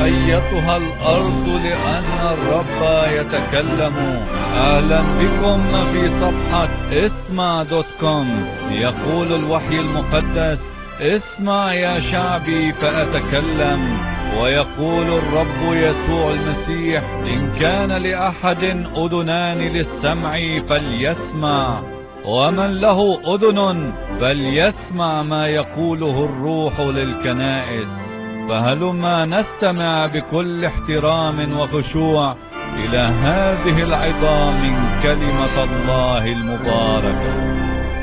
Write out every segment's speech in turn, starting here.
أيتها الأرض لأن الرب يتكلم أهلا بكم في صفحة اسمع دوت كوم يقول الوحي المقدس اسمع يا شعبي فأتكلم ويقول الرب يسوع المسيح إن كان لأحد أذنان للسمع فليسمع ومن له أذن فليسمع ما يقوله الروح للكنائس فهلما نستمع بكل احترام وخشوع إلى هذه العظام من كلمة الله المباركة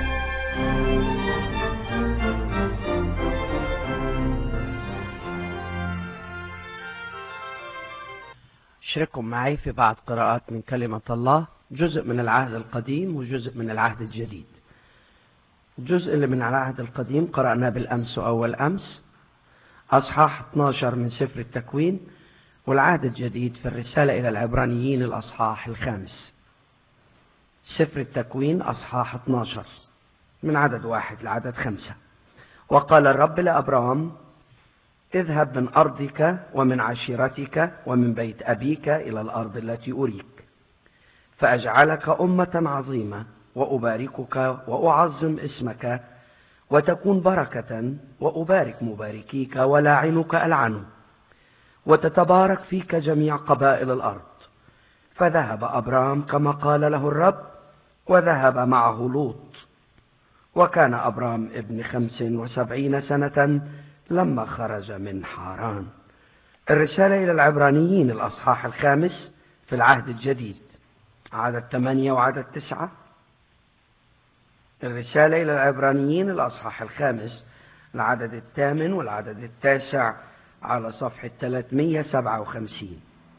اشرككم معي في بعض قراءات من كلمة الله جزء من العهد القديم وجزء من العهد الجديد الجزء اللي من العهد القديم قرأناه بالأمس وأول أمس أصحاح 12 من سفر التكوين والعهد الجديد في الرسالة إلى العبرانيين الأصحاح الخامس سفر التكوين أصحاح 12 من عدد واحد لعدد خمسة وقال الرب لأبرام اذهب من أرضك ومن عشيرتك ومن بيت أبيك إلى الأرض التي أريك فأجعلك أمة عظيمة وأباركك وأعظم اسمك وتكون بركة وأبارك مباركيك ولاعنك ألعنه وتتبارك فيك جميع قبائل الأرض فذهب أبرام كما قال له الرب وذهب معه لوط وكان أبرام ابن خمس وسبعين سنة لما خرج من حاران الرسالة إلى العبرانيين الأصحاح الخامس في العهد الجديد عدد ثمانية وعدد تسعة الرسالة إلى العبرانيين الأصحاح الخامس العدد الثامن والعدد التاسع على صفحة 357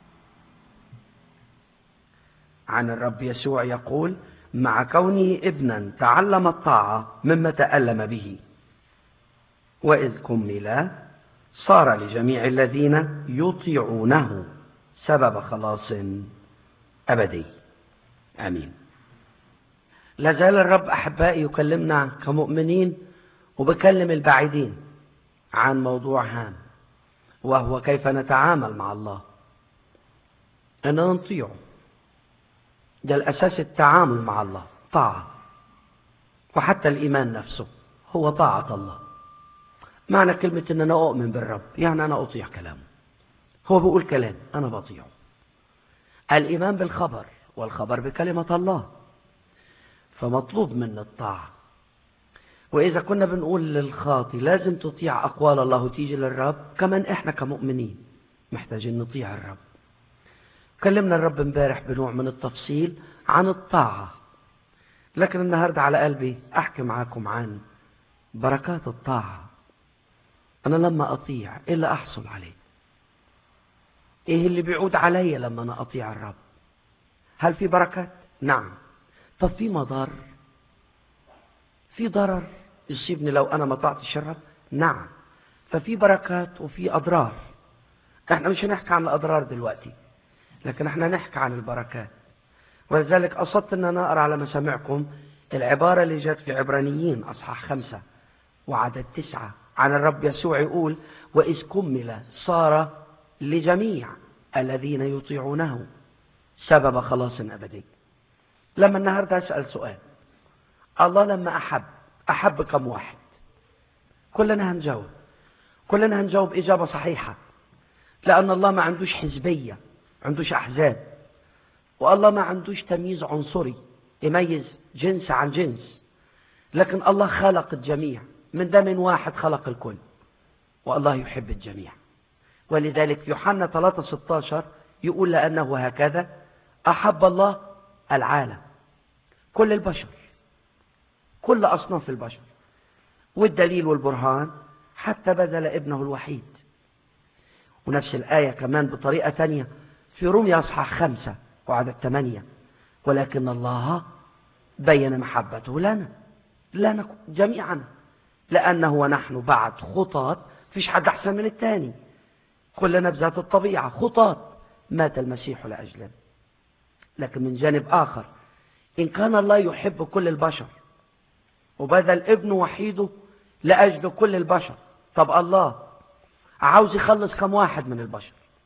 عن الرب يسوع يقول مع كونه ابنا تعلم الطاعة مما تألم به وإذ كمل صار لجميع الذين يطيعونه سبب خلاص أبدي آمين لا زال الرب أحبائي يكلمنا كمؤمنين وبكلم البعيدين عن موضوع هام وهو كيف نتعامل مع الله أن نطيعه ده الأساس التعامل مع الله طاعة وحتى الإيمان نفسه هو طاعة الله معنى كلمة أن أنا أؤمن بالرب يعني أنا أطيع كلامه هو بيقول كلام أنا بطيعه الإيمان بالخبر والخبر بكلمة الله فمطلوب منا الطاعة وإذا كنا بنقول للخاطي لازم تطيع أقوال الله وتيجي للرب كمان إحنا كمؤمنين محتاجين نطيع الرب كلمنا الرب امبارح بنوع من التفصيل عن الطاعة لكن النهاردة على قلبي أحكي معاكم عن بركات الطاعة أنا لما أطيع إيه اللي أحصل عليه إيه اللي بيعود علي لما أنا أطيع الرب هل في بركات نعم طب في مضار في ضرر يصيبني لو أنا ما طعتش الرب نعم ففي بركات وفي أضرار احنا مش هنحكي عن الأضرار دلوقتي لكن احنا نحكي عن البركات ولذلك قصدت ان انا اقرا على مسامعكم العبارة اللي جت في عبرانيين اصحاح خمسة وعدد تسعة عن الرب يسوع يقول وإذ كمل صار لجميع الذين يطيعونه سبب خلاص أبدي لما النهاردة أسأل سؤال الله لما أحب أحب كم واحد كلنا هنجاوب كلنا هنجاوب إجابة صحيحة لأن الله ما عندوش حزبية عندوش أحزاب والله ما عندوش تمييز عنصري يميز جنس عن جنس لكن الله خلق الجميع من دم واحد خلق الكل والله يحب الجميع ولذلك في يوحنا 3 16 يقول لأنه هكذا أحب الله العالم كل البشر كل أصناف البشر والدليل والبرهان حتى بذل ابنه الوحيد ونفس الآية كمان بطريقة تانية في روميا أصحاح خمسة وعدد ثمانية ولكن الله بين محبته لنا لنا جميعا لأنه ونحن بعد خطاط فيش حد أحسن من التاني كلنا بذات الطبيعة خطاط مات المسيح لأجلنا لكن من جانب آخر إن كان الله يحب كل البشر وبذل ابنه وحيده لأجل كل البشر طب الله عاوز يخلص كم واحد من البشر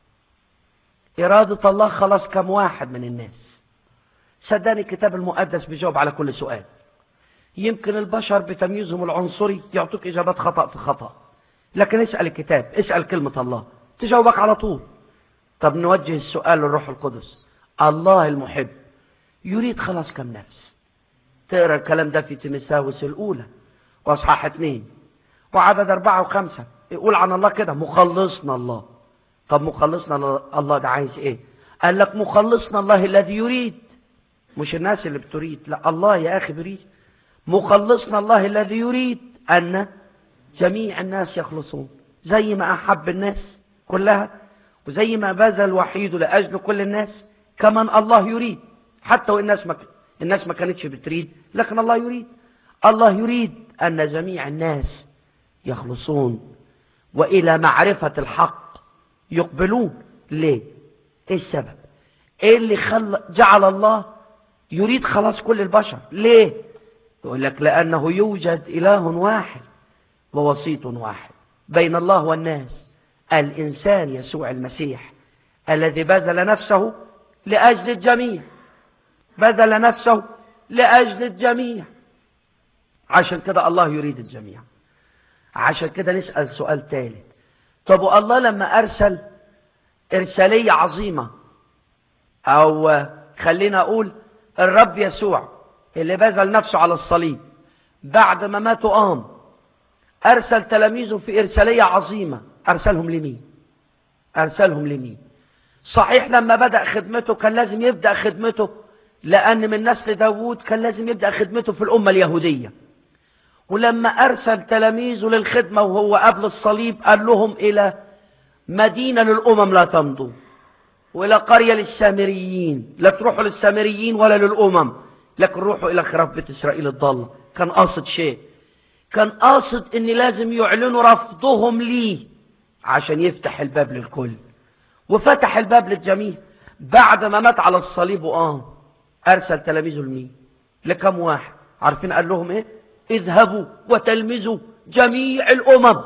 إرادة الله خلاص كم واحد من الناس صدقني الكتاب المقدس بيجاوب على كل سؤال يمكن البشر بتمييزهم العنصري يعطوك إجابات خطأ في خطأ لكن اسأل الكتاب اسأل كلمة الله تجاوبك على طول طب نوجه السؤال للروح القدس الله المحب يريد خلاص كم نفس تقرا الكلام ده في تيمساوس الأولى وأصحاح اثنين وعدد أربعة وخمسة يقول عن الله كده مخلصنا الله طب مخلصنا الله ده عايز ايه قال لك مخلصنا الله الذي يريد مش الناس اللي بتريد لا الله يا أخي بريد مخلصنا الله الذي يريد أن جميع الناس يخلصون زي ما أحب الناس كلها وزي ما بذل وحيده لأجل كل الناس كمان الله يريد حتى والناس ما الناس ما كانتش بتريد لكن الله يريد الله يريد أن جميع الناس يخلصون وإلى معرفة الحق يقبلون ليه ايه السبب ايه اللي خل... جعل الله يريد خلاص كل البشر ليه يقول لك لأنه يوجد إله واحد ووسيط واحد بين الله والناس الإنسان يسوع المسيح الذي بذل نفسه لأجل الجميع بذل نفسه لأجل الجميع عشان كده الله يريد الجميع عشان كده نسأل سؤال ثالث طب الله لما أرسل إرسالية عظيمة أو خلينا أقول الرب يسوع اللي بذل نفسه على الصليب بعد ما مات وقام أرسل تلاميذه في إرسالية عظيمة أرسلهم لمين أرسلهم لمين صحيح لما بدأ خدمته كان لازم يبدأ خدمته لأن من نسل داوود كان لازم يبدأ خدمته في الأمة اليهودية ولما أرسل تلاميذه للخدمة وهو قبل الصليب قال لهم إلى مدينة للأمم لا تمضوا وإلى قرية للسامريين لا تروحوا للسامريين ولا للأمم لكن روحوا إلى خراف بيت إسرائيل الضالة كان قاصد شيء كان قاصد ان لازم يعلنوا رفضهم ليه عشان يفتح الباب للكل وفتح الباب للجميع بعد ما مات على الصليب وقام ارسل تلاميذه لمين لكم واحد عارفين قال لهم ايه اذهبوا وتلمذوا جميع الامم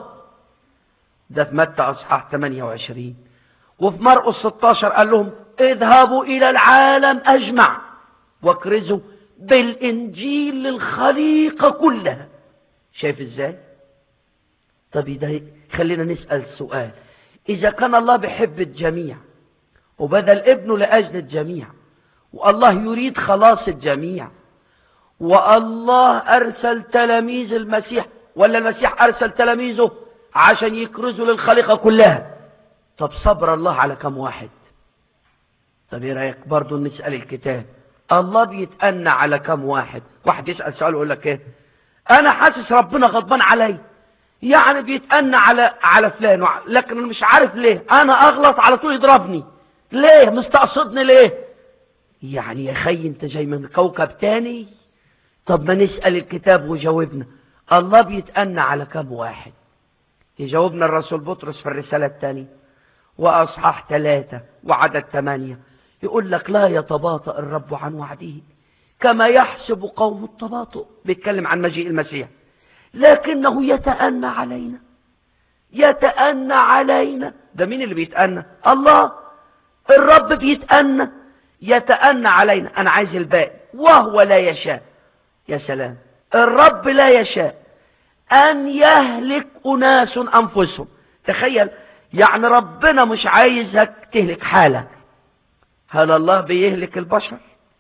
ده في متى اصحاح 28 وفي مرقس 16 قال لهم اذهبوا الى العالم اجمع واكرزوا بالانجيل للخليقه كلها شايف ازاي طب ده خلينا نسأل سؤال اذا كان الله بيحب الجميع وبذل ابنه لأجل الجميع والله يريد خلاص الجميع والله ارسل تلاميذ المسيح ولا المسيح ارسل تلاميذه عشان يكرزوا للخليقة كلها طب صبر الله على كم واحد طب ايه رايك برضه نسأل الكتاب الله بيتأنى على كم واحد واحد يسأل سؤال يقول لك ايه انا حاسس ربنا غضبان علي يعني بيتأنى على على فلان لكن انا مش عارف ليه انا اغلط على طول يضربني ليه مستقصدني ليه يعني يا خي انت جاي من كوكب تاني طب ما نسأل الكتاب وجاوبنا الله بيتأنى على كم واحد يجاوبنا الرسول بطرس في الرسالة الثانية وأصحاح ثلاثة وعدد ثمانية يقول لك لا يتباطأ الرب عن وعده كما يحسب قوم التباطؤ بيتكلم عن مجيء المسيح لكنه يتأنى علينا يتأنى علينا ده مين اللي بيتأنى الله الرب بيتأنى يتأنى علينا أنا عايز الباقي وهو لا يشاء يا سلام الرب لا يشاء أن يهلك أناس أنفسهم تخيل يعني ربنا مش عايزك تهلك حالك هل الله بيهلك البشر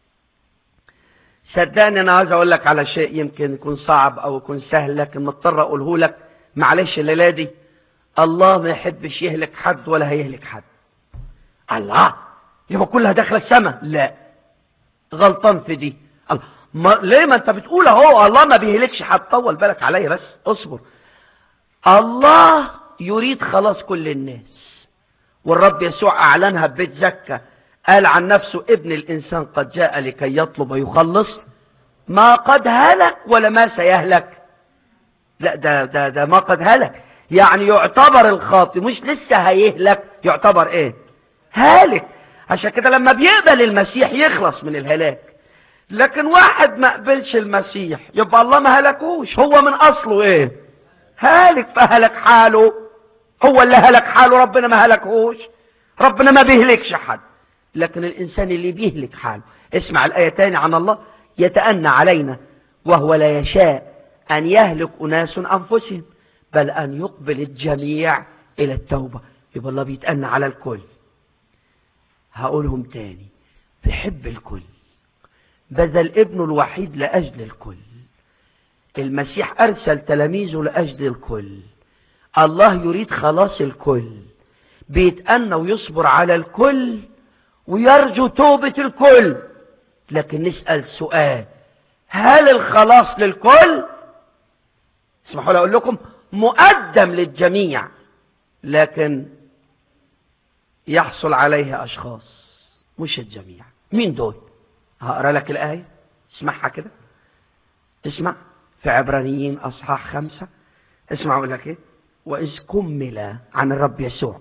صدقني انا عايز اقول لك على شيء يمكن يكون صعب او يكون سهل لكن مضطر اقوله لك معلش الليله دي الله ما يحبش يهلك حد ولا هيهلك حد الله يبقى كلها داخله السماء لا غلطان في دي الله ما ليه ما انت بتقول اهو الله ما بيهلكش حد طول بالك عليا بس اصبر الله يريد خلاص كل الناس والرب يسوع اعلنها ببيت زكه قال عن نفسه ابن الإنسان قد جاء لكي يطلب ويخلص ما قد هلك ولا ما سيهلك لا ده, ده, ده ما قد هلك يعني يعتبر الخاطئ مش لسه هيهلك يعتبر ايه هالك عشان كده لما بيقبل المسيح يخلص من الهلاك لكن واحد ما قبلش المسيح يبقى الله ما هلكوش هو من اصله ايه هالك فهلك حاله هو اللي هلك حاله ربنا ما هلكهوش ربنا ما بيهلكش حد لكن الإنسان اللي بيهلك حاله اسمع الآية تاني عن الله يتأنى علينا وهو لا يشاء أن يهلك أناس أنفسهم بل أن يقبل الجميع إلى التوبة يبقى الله بيتأنى على الكل هقولهم تاني بحب الكل بذل ابنه الوحيد لأجل الكل المسيح أرسل تلاميذه لأجل الكل الله يريد خلاص الكل بيتأنى ويصبر على الكل ويرجو توبة الكل لكن نسأل سؤال هل الخلاص للكل اسمحوا لي أقول لكم مقدم للجميع لكن يحصل عليه أشخاص مش الجميع مين دول هقرأ لك الآية اسمعها كده اسمع في عبرانيين أصحاح خمسة اسمع أقول لك إيه وإذ كمل عن الرب يسوع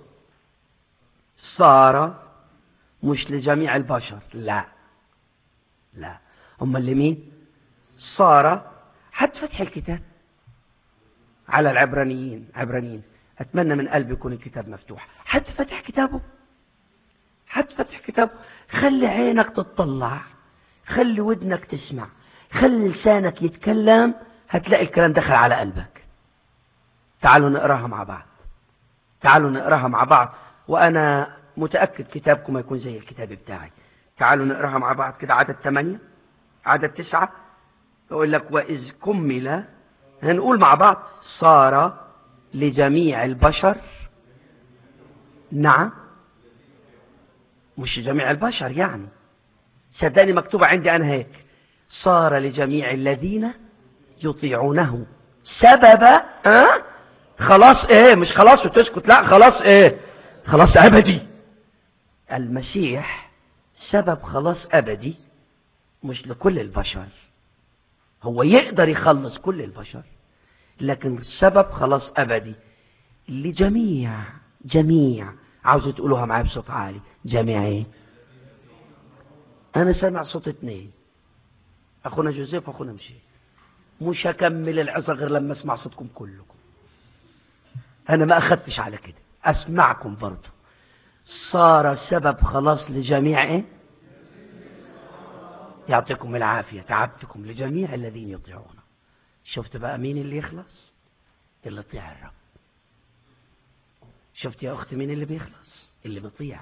صار مش لجميع البشر لا لا هم اللي مين صار حد فتح الكتاب على العبرانيين عبرانيين اتمنى من قلبي يكون الكتاب مفتوح حد فتح كتابه حد فتح كتابه خلي عينك تطلع خلي ودنك تسمع خلي لسانك يتكلم هتلاقي الكلام دخل على قلبك تعالوا نقراها مع بعض تعالوا نقراها مع بعض وانا متأكد كتابكم يكون زي الكتاب بتاعي تعالوا نقراها مع بعض كده عدد ثمانية عدد تسعة يقول لك وإذ كمل هنقول مع بعض صار لجميع البشر نعم مش جميع البشر يعني صدقني مكتوبة عندي أنا هيك صار لجميع الذين يطيعونه سبب أه؟ خلاص ايه مش خلاص وتسكت لا خلاص ايه خلاص ابدي المسيح سبب خلاص ابدي مش لكل البشر هو يقدر يخلص كل البشر لكن سبب خلاص ابدي لجميع جميع عاوز تقولوها معايا بصوت عالي جميع ايه انا سامع صوت اتنين اخونا جوزيف واخونا مشي مش هكمل العظة غير لما اسمع صوتكم كلكم انا ما اخدتش على كده اسمعكم برضه صار سبب خلاص لجميع ايه يعطيكم العافية تعبتكم لجميع الذين يطيعون شفت بقى مين اللي يخلص اللي يطيع الرب شفت يا اختي مين اللي بيخلص اللي بيطيع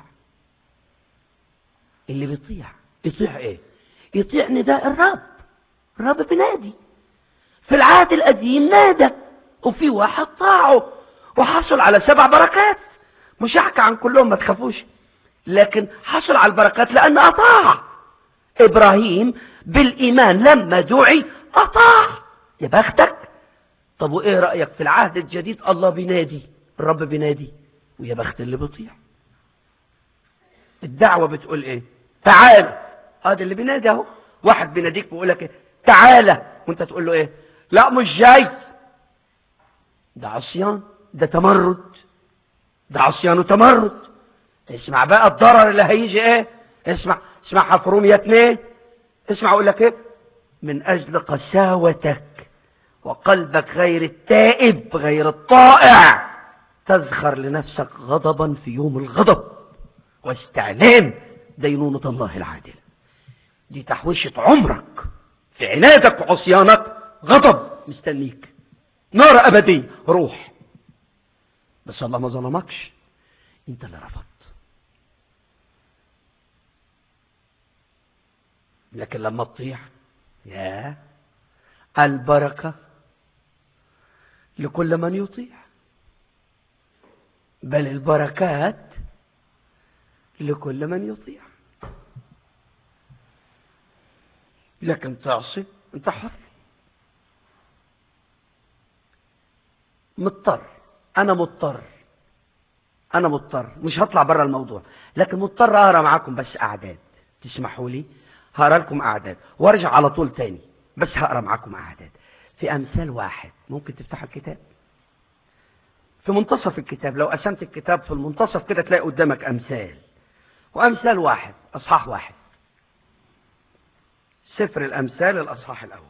اللي بيطيع يطيع ايه يطيع نداء الرب الرب بنادي في العهد القديم نادى وفي واحد طاعه وحصل على سبع بركات مش هحكي عن كلهم ما تخافوش لكن حصل على البركات لأن أطاع إبراهيم بالإيمان لما دعي أطاع يا بختك طب وإيه رأيك في العهد الجديد الله بينادي الرب بينادي ويا بخت اللي بيطيع الدعوة بتقول إيه تعال هذا اللي بينادي اهو واحد بيناديك بيقول لك إيه تعالى وانت تقول له إيه لا مش جاي ده عصيان ده تمرد ده عصيان وتمرد اسمع بقى الضرر اللي هيجي ايه اسمع اسمعها في رومية اتنين اسمع اقول لك ايه من اجل قساوتك وقلبك غير التائب غير الطائع تزخر لنفسك غضبا في يوم الغضب واستعلام دينونة الله العادلة دي تحويشة عمرك في عنادك وعصيانك غضب مستنيك نار أبدية روح بس الله ما ظلمكش انت اللي رفضت لكن لما تطيع يا البركة لكل من يطيع بل البركات لكل من يطيع لكن تعصي انت حر مضطر انا مضطر انا مضطر مش هطلع بره الموضوع لكن مضطر اقرا معاكم بس اعداد تسمحوا لي هقرا لكم اعداد وارجع على طول تاني بس هقرا معاكم اعداد في امثال واحد ممكن تفتحوا الكتاب في منتصف الكتاب لو قسمت الكتاب في المنتصف كده تلاقي قدامك امثال وامثال واحد اصحاح واحد سفر الامثال الاصحاح الاول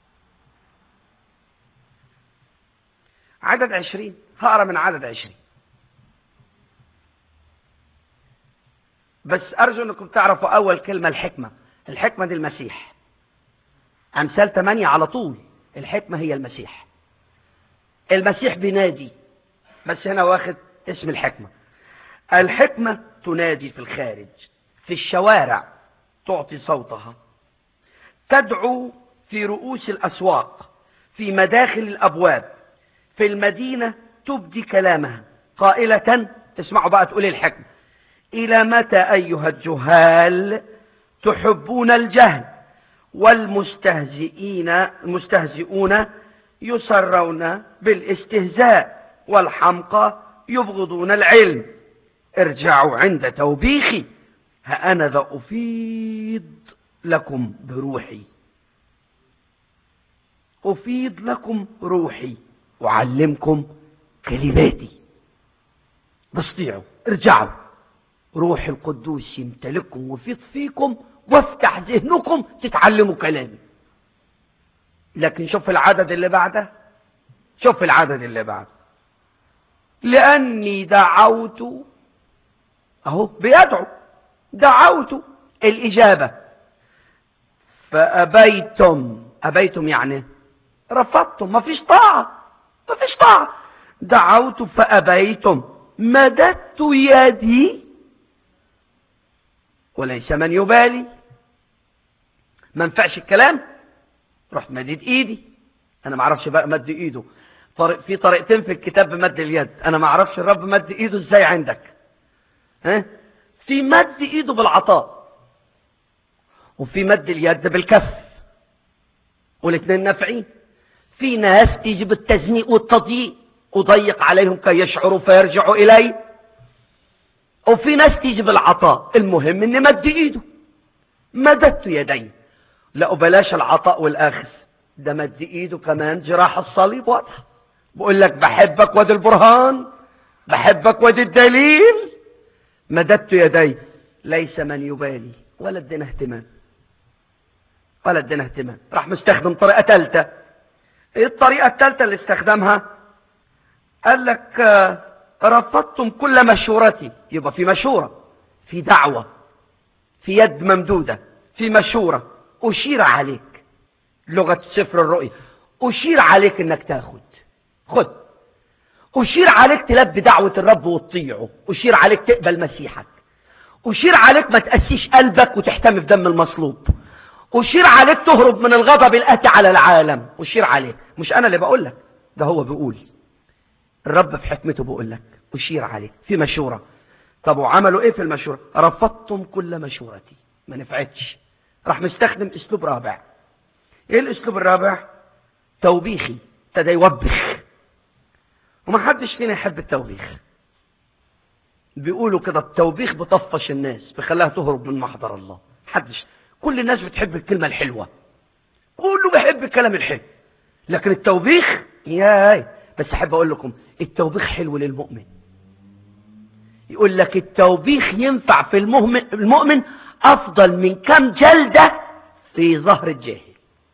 عدد عشرين هقرا من عدد عشرين بس ارجو انكم تعرفوا اول كلمة الحكمة الحكمة دي المسيح امثال ثمانية على طول الحكمة هي المسيح المسيح بينادي بس هنا واخد اسم الحكمة الحكمة تنادي في الخارج في الشوارع تعطي صوتها تدعو في رؤوس الأسواق في مداخل الأبواب في المدينة تبدي كلامها قائلة اسمعوا بقى تقول الحكمة إلى متى أيها الجهال تحبون الجهل والمستهزئين المستهزئون يسرون بالاستهزاء والحمقى يبغضون العلم ارجعوا عند توبيخي ها أنا ذا أفيض لكم بروحي أفيض لكم روحي أعلمكم كلماتي بسطيعوا ارجعوا روح القدوس يمتلككم ويفيض فيكم وافتح ذهنكم تتعلموا كلامي لكن شوف العدد اللي بعده شوف العدد اللي بعده لأني دعوت أهو بيدعو دعوت الإجابة فأبيتم أبيتم يعني رفضتم ما فيش طاعة ما فيش طاعة دعوت فأبيتم مددت يدي وليس من يبالي ما نفعش الكلام رحت مدد ايدي انا ما اعرفش بقى مد ايده طريق في طريقتين في الكتاب بمد اليد انا ما اعرفش الرب مد ايده ازاي عندك ها في مد ايده بالعطاء وفي مد اليد بالكف والاثنين نافعين في ناس تيجي بالتزنيق والتضييق أضيق عليهم كي يشعروا فيرجعوا إلي وفي ناس تيجي بالعطاء المهم اني مد ايده مددت يدي لا بلاش العطاء والاخذ ده مد ايده كمان جراح الصليب واضحه بقول لك بحبك وادي البرهان بحبك وادي الدليل مددت يدي ليس من يبالي ولا ادينا اهتمام ولا ادينا اهتمام راح مستخدم طريقه ثالثه ايه الطريقه الثالثه اللي استخدمها قال لك رفضتم كل مشورتي يبقى في مشورة في دعوة في يد ممدودة في مشورة أشير عليك لغة سفر الرؤيا أشير عليك انك تاخد خد أشير عليك تلبي دعوة الرب وتطيعه أشير عليك تقبل مسيحك أشير عليك ما تأسيش قلبك وتحتمي في دم المصلوب أشير عليك تهرب من الغضب الآتي على العالم أشير عليك مش أنا اللي بقول لك ده هو بيقول الرب في حكمته بيقول لك أشير عليك في مشورة طب وعملوا ايه في المشورة رفضتم كل مشورتي ما نفعتش راح مستخدم اسلوب رابع ايه الاسلوب الرابع توبيخي ابتدى يوبخ ومحدش فينا يحب التوبيخ بيقولوا كده التوبيخ بطفش الناس بخلاها تهرب من محضر الله محدش كل الناس بتحب الكلمة الحلوة كله بيحب الكلام الحلو لكن التوبيخ ياي بس احب اقول لكم التوبيخ حلو للمؤمن يقول لك التوبيخ ينفع في المؤمن, المؤمن افضل من كم جلدة في ظهر الجاهل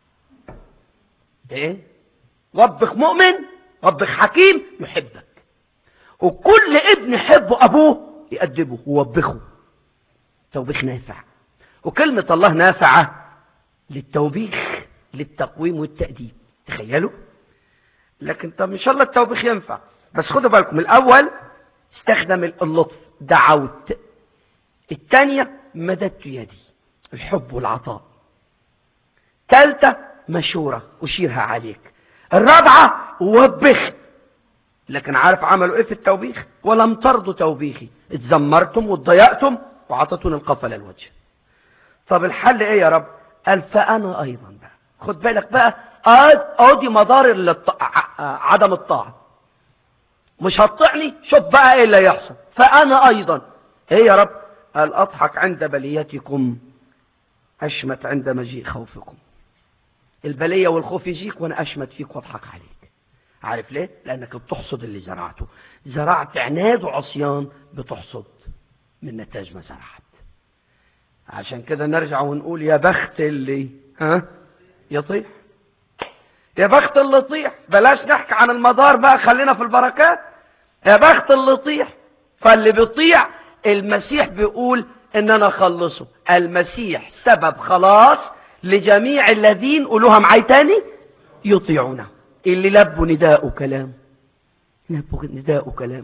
ايه وبخ مؤمن وبخ حكيم يحبك وكل ابن يحبه ابوه يأدبه ووبخه توبيخ نافع وكلمة الله نافعة للتوبيخ للتقويم والتأديب تخيلوا لكن طب ان شاء الله التوبيخ ينفع بس خدوا بالكم الاول استخدم اللطف دعوت الثانية مددت يدي الحب والعطاء ثالثة مشورة أشيرها عليك الرابعة وبخ لكن عارف عملوا ايه في التوبيخ ولم ترضوا توبيخي اتذمرتم واتضايقتم وعطتوني القفل الوجه طب الحل ايه يا رب قال فانا ايضا بقى خد بالك بقى ادي مضار للط... عدم الطاعة مش هتطعني شوف بقى ايه اللي يحصل فانا ايضا ايه يا رب قال اضحك عند بليتكم اشمت عند مجيء خوفكم البلية والخوف يجيك وانا اشمت فيك واضحك عليك عارف ليه لانك بتحصد اللي زرعته زرعت عناد وعصيان بتحصد من نتاج ما زرعت عشان كده نرجع ونقول يا بخت اللي ها يطيح يا بخت اللي يطيح بلاش نحكي عن المدار بقى خلينا في البركات يا بخت اللي يطيح فاللي بيطيع المسيح بيقول ان انا اخلصه المسيح سبب خلاص لجميع الذين قولوها معاي تاني يطيعونه اللي لبوا نداء كلام لبوا نداء كلام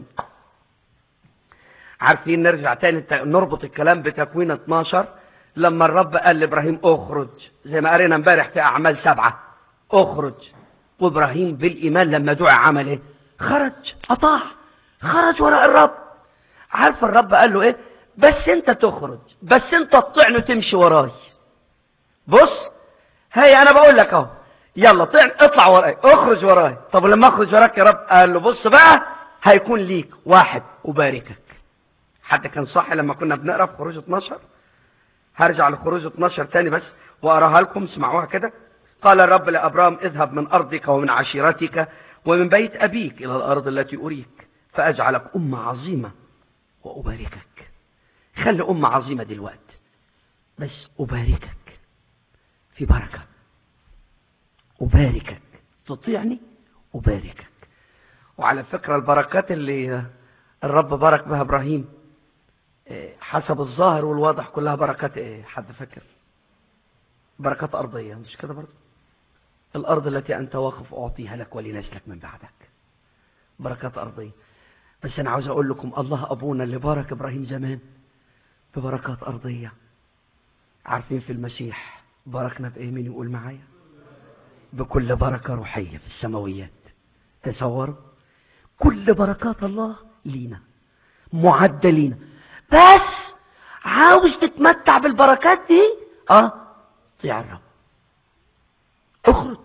عارفين نرجع تاني نربط الكلام بتكوين 12 لما الرب قال لابراهيم اخرج زي ما قرينا امبارح في اعمال سبعة اخرج وابراهيم بالايمان لما دعا عمل ايه خرج اطاع خرج وراء الرب عارف الرب قال له ايه بس انت تخرج بس انت تطعني وتمشي وراي بص هي انا بقول لك اهو يلا طعن اطلع وراي اخرج وراي طب لما اخرج وراك يا رب قال له بص بقى هيكون ليك واحد وباركك حد كان صح لما كنا بنقرا في خروج 12 هرجع لخروج 12 تاني بس واقراها لكم اسمعوها كده قال الرب لابرام اذهب من ارضك ومن عشيرتك ومن بيت ابيك الى الارض التي اريك فاجعلك امه عظيمه واباركك خلي امه عظيمه دلوقتي بس اباركك في بركه أباركك تطيعني أباركك وعلى فكرة البركات اللي الرب بارك بها إبراهيم حسب الظاهر والواضح كلها بركات ايه حد فاكر بركات أرضية مش كده برضه الأرض التي أنت واقف أعطيها لك ولنسلك من بعدك بركات أرضية بس أنا عاوز أقول لكم الله أبونا اللي بارك إبراهيم زمان ببركات أرضية عارفين في المسيح باركنا بإيه مين يقول معايا بكل بركة روحية في السماويات تصوروا كل بركات الله لينا معدة لينا بس عاوز تتمتع بالبركات دي اه طيع الرب اخرج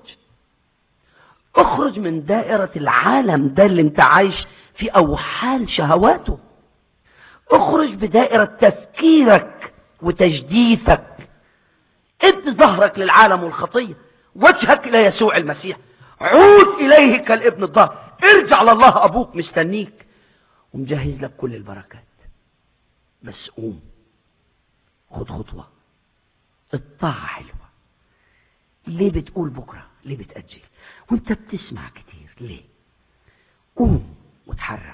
اخرج من دائرة العالم ده اللي انت عايش في اوحال شهواته اخرج بدائرة تفكيرك وتجديفك ادي ظهرك للعالم والخطيه وجهك إلى يسوع المسيح عود إليه كالابن الظهر ارجع لله أبوك مستنيك ومجهز لك كل البركات بس قوم خد خطوة الطاعة حلوة ليه بتقول بكرة ليه بتأجل وانت بتسمع كتير ليه قوم وتحرك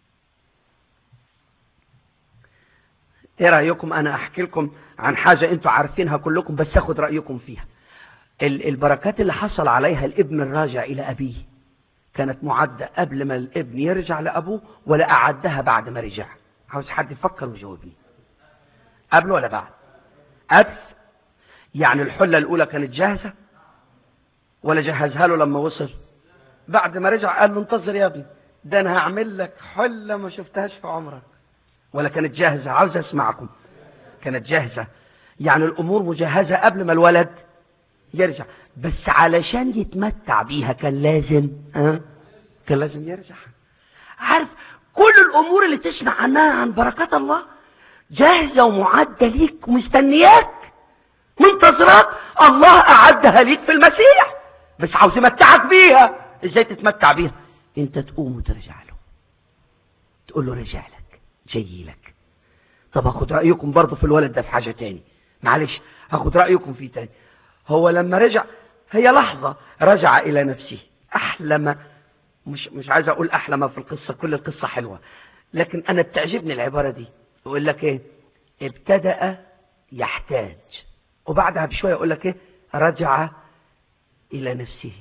ايه رأيكم انا احكي لكم عن حاجة انتوا عارفينها كلكم بس اخد رأيكم فيها البركات اللي حصل عليها الابن الراجع إلى أبيه كانت معدة قبل ما الابن يرجع لأبوه ولا أعدها بعد ما رجع عاوز حد يفكر ويجاوبني قبل ولا بعد قبل يعني الحلة الأولى كانت جاهزة ولا جهزها له لما وصل بعد ما رجع قال له انتظر يا ابني ده انا هعمل لك حلة ما شفتهاش في عمرك ولا كانت جاهزة عاوز اسمعكم كانت جاهزة يعني الامور مجهزة قبل ما الولد يرجع بس علشان يتمتع بيها كان لازم ها كان لازم يرجع عارف كل الامور اللي تسمع عنها عن بركات الله جاهزة ومعدة ليك ومستنياك منتظرات الله اعدها ليك في المسيح بس عاوز يمتعك بيها ازاي تتمتع بيها انت تقوم وترجع له تقول له رجع لك جاي لك طب اخد رايكم برضه في الولد ده في حاجه تاني معلش هاخد رايكم فيه تاني هو لما رجع هي لحظة رجع إلى نفسه أحلم مش مش عايز أقول أحلم في القصة كل القصة حلوة لكن أنا بتعجبني العبارة دي يقول لك إيه ابتدأ يحتاج وبعدها بشوية يقول لك إيه رجع إلى نفسه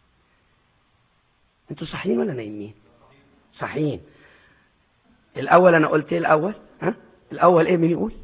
أنتوا صحيين ولا نايمين صحيين الأول أنا قلت إيه الأول ها الأول إيه مين يقول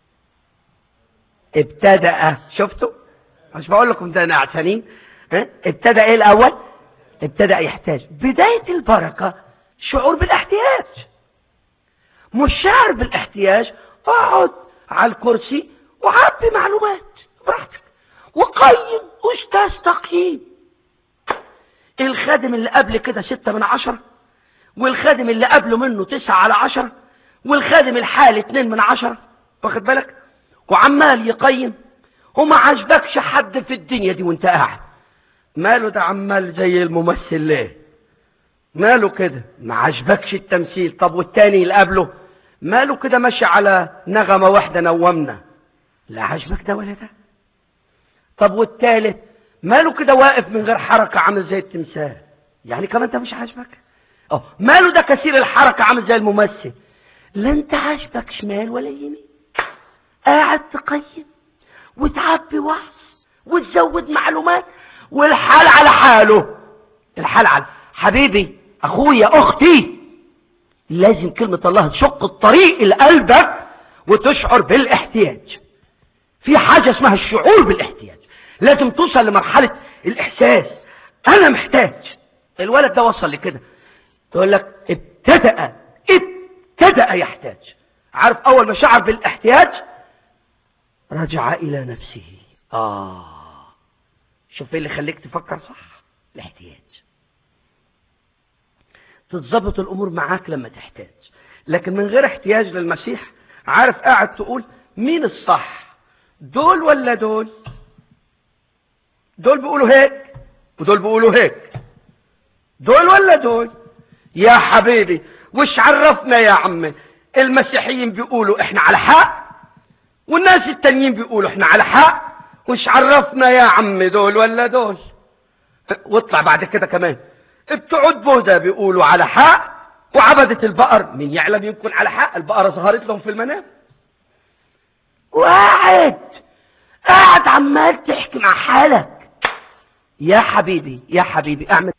ابتدأ شفتوا مش بقول لكم ده نعسانين ابتدى ايه الاول ابتدى يحتاج بداية البركة شعور بالاحتياج مش شعر بالاحتياج اقعد على الكرسي وعبي معلومات براحتك وقيم واستاذ تقييم الخادم اللي قبل كده ستة من عشرة والخادم اللي قبله منه تسعة على عشرة والخادم الحالي اتنين من عشرة واخد بالك وعمال يقيم وما عجبكش حد في الدنيا دي وانت قاعد ماله ده عمال زي الممثل ليه ماله كده ما عجبكش التمثيل طب والتاني اللي قبله ماله كده ماشي على نغمة واحدة نومنا لا عجبك ده ولا ده طب والتالت ماله كده واقف من غير حركة عامل زي التمثال يعني كمان ده مش عاجبك اه ماله ده كثير الحركة عامل زي الممثل لا انت عاجبك شمال ولا يمين قاعد تقيم وتعبي وعظ وتزود معلومات والحال على حاله الحال على حبيبي اخويا اختي لازم كلمة الله تشق الطريق لقلبك وتشعر بالاحتياج في حاجة اسمها الشعور بالاحتياج لازم توصل لمرحلة الاحساس انا محتاج الولد ده وصل لكده تقول لك ابتدأ ابتدأ يحتاج عارف اول ما شعر بالاحتياج رجع الى نفسه اه شوف ايه اللي خليك تفكر صح الاحتياج تتظبط الامور معاك لما تحتاج لكن من غير احتياج للمسيح عارف قاعد تقول مين الصح دول ولا دول دول بيقولوا هيك ودول بيقولوا هيك دول ولا دول يا حبيبي وش عرفنا يا عمي المسيحيين بيقولوا احنا على حق والناس التانيين بيقولوا احنا على حق وش عرفنا يا عمي دول ولا دول واطلع بعد كده كمان بتوع بوذا بيقولوا على حق وعبدة البقر مين يعلم يمكن على حق البقرة ظهرت لهم في المنام وقاعد قاعد عمال تحكي مع حالك يا حبيبي يا حبيبي اعمل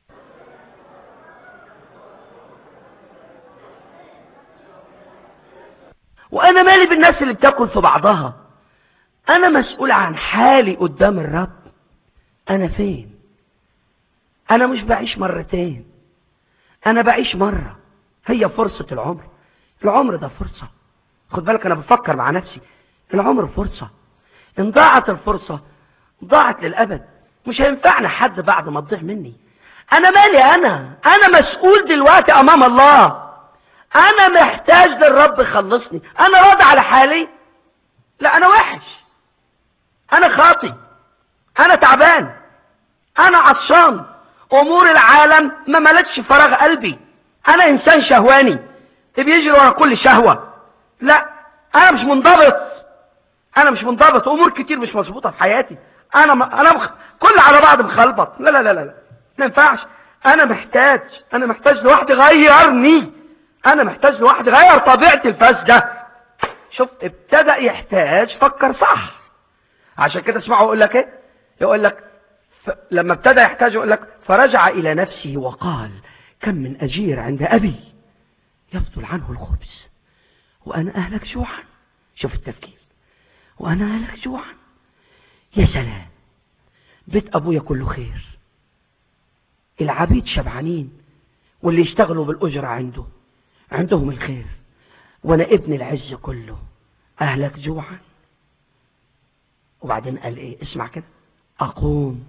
وانا مالي بالناس اللي بتاكل في بعضها انا مسؤول عن حالي قدام الرب انا فين انا مش بعيش مرتين انا بعيش مرة هي فرصة العمر العمر ده فرصة خد بالك انا بفكر مع نفسي العمر فرصة ان ضاعت الفرصة ضاعت للابد مش هينفعنا حد بعد ما تضيع مني انا مالي انا انا مسؤول دلوقتي امام الله انا محتاج للرب يخلصني انا راضي على حالي لا انا وحش انا خاطي انا تعبان انا عطشان امور العالم ما ملتش فراغ قلبي انا انسان شهواني بيجري ورا كل شهوة لا انا مش منضبط انا مش منضبط امور كتير مش مظبوطه في حياتي انا م... انا مخ... كل على بعض مخلبط لا لا لا لا ما ينفعش انا محتاج انا محتاج لواحد يغيرني انا محتاج لواحد يغير طبيعتي الفاسده شوف ابتدى يحتاج فكر صح عشان كده اسمعوا يقول لك ايه يقول لك ف... لما ابتدى يحتاج يقول لك فرجع الى نفسه وقال كم من اجير عند ابي يفضل عنه الخبز وانا اهلك جوعا شوف التفكير وانا اهلك جوعا يا سلام بيت ابويا كله خير العبيد شبعانين واللي يشتغلوا بالاجره عنده عندهم الخير وانا ابن العز كله اهلك جوعا وبعدين قال ايه اسمع كده اقوم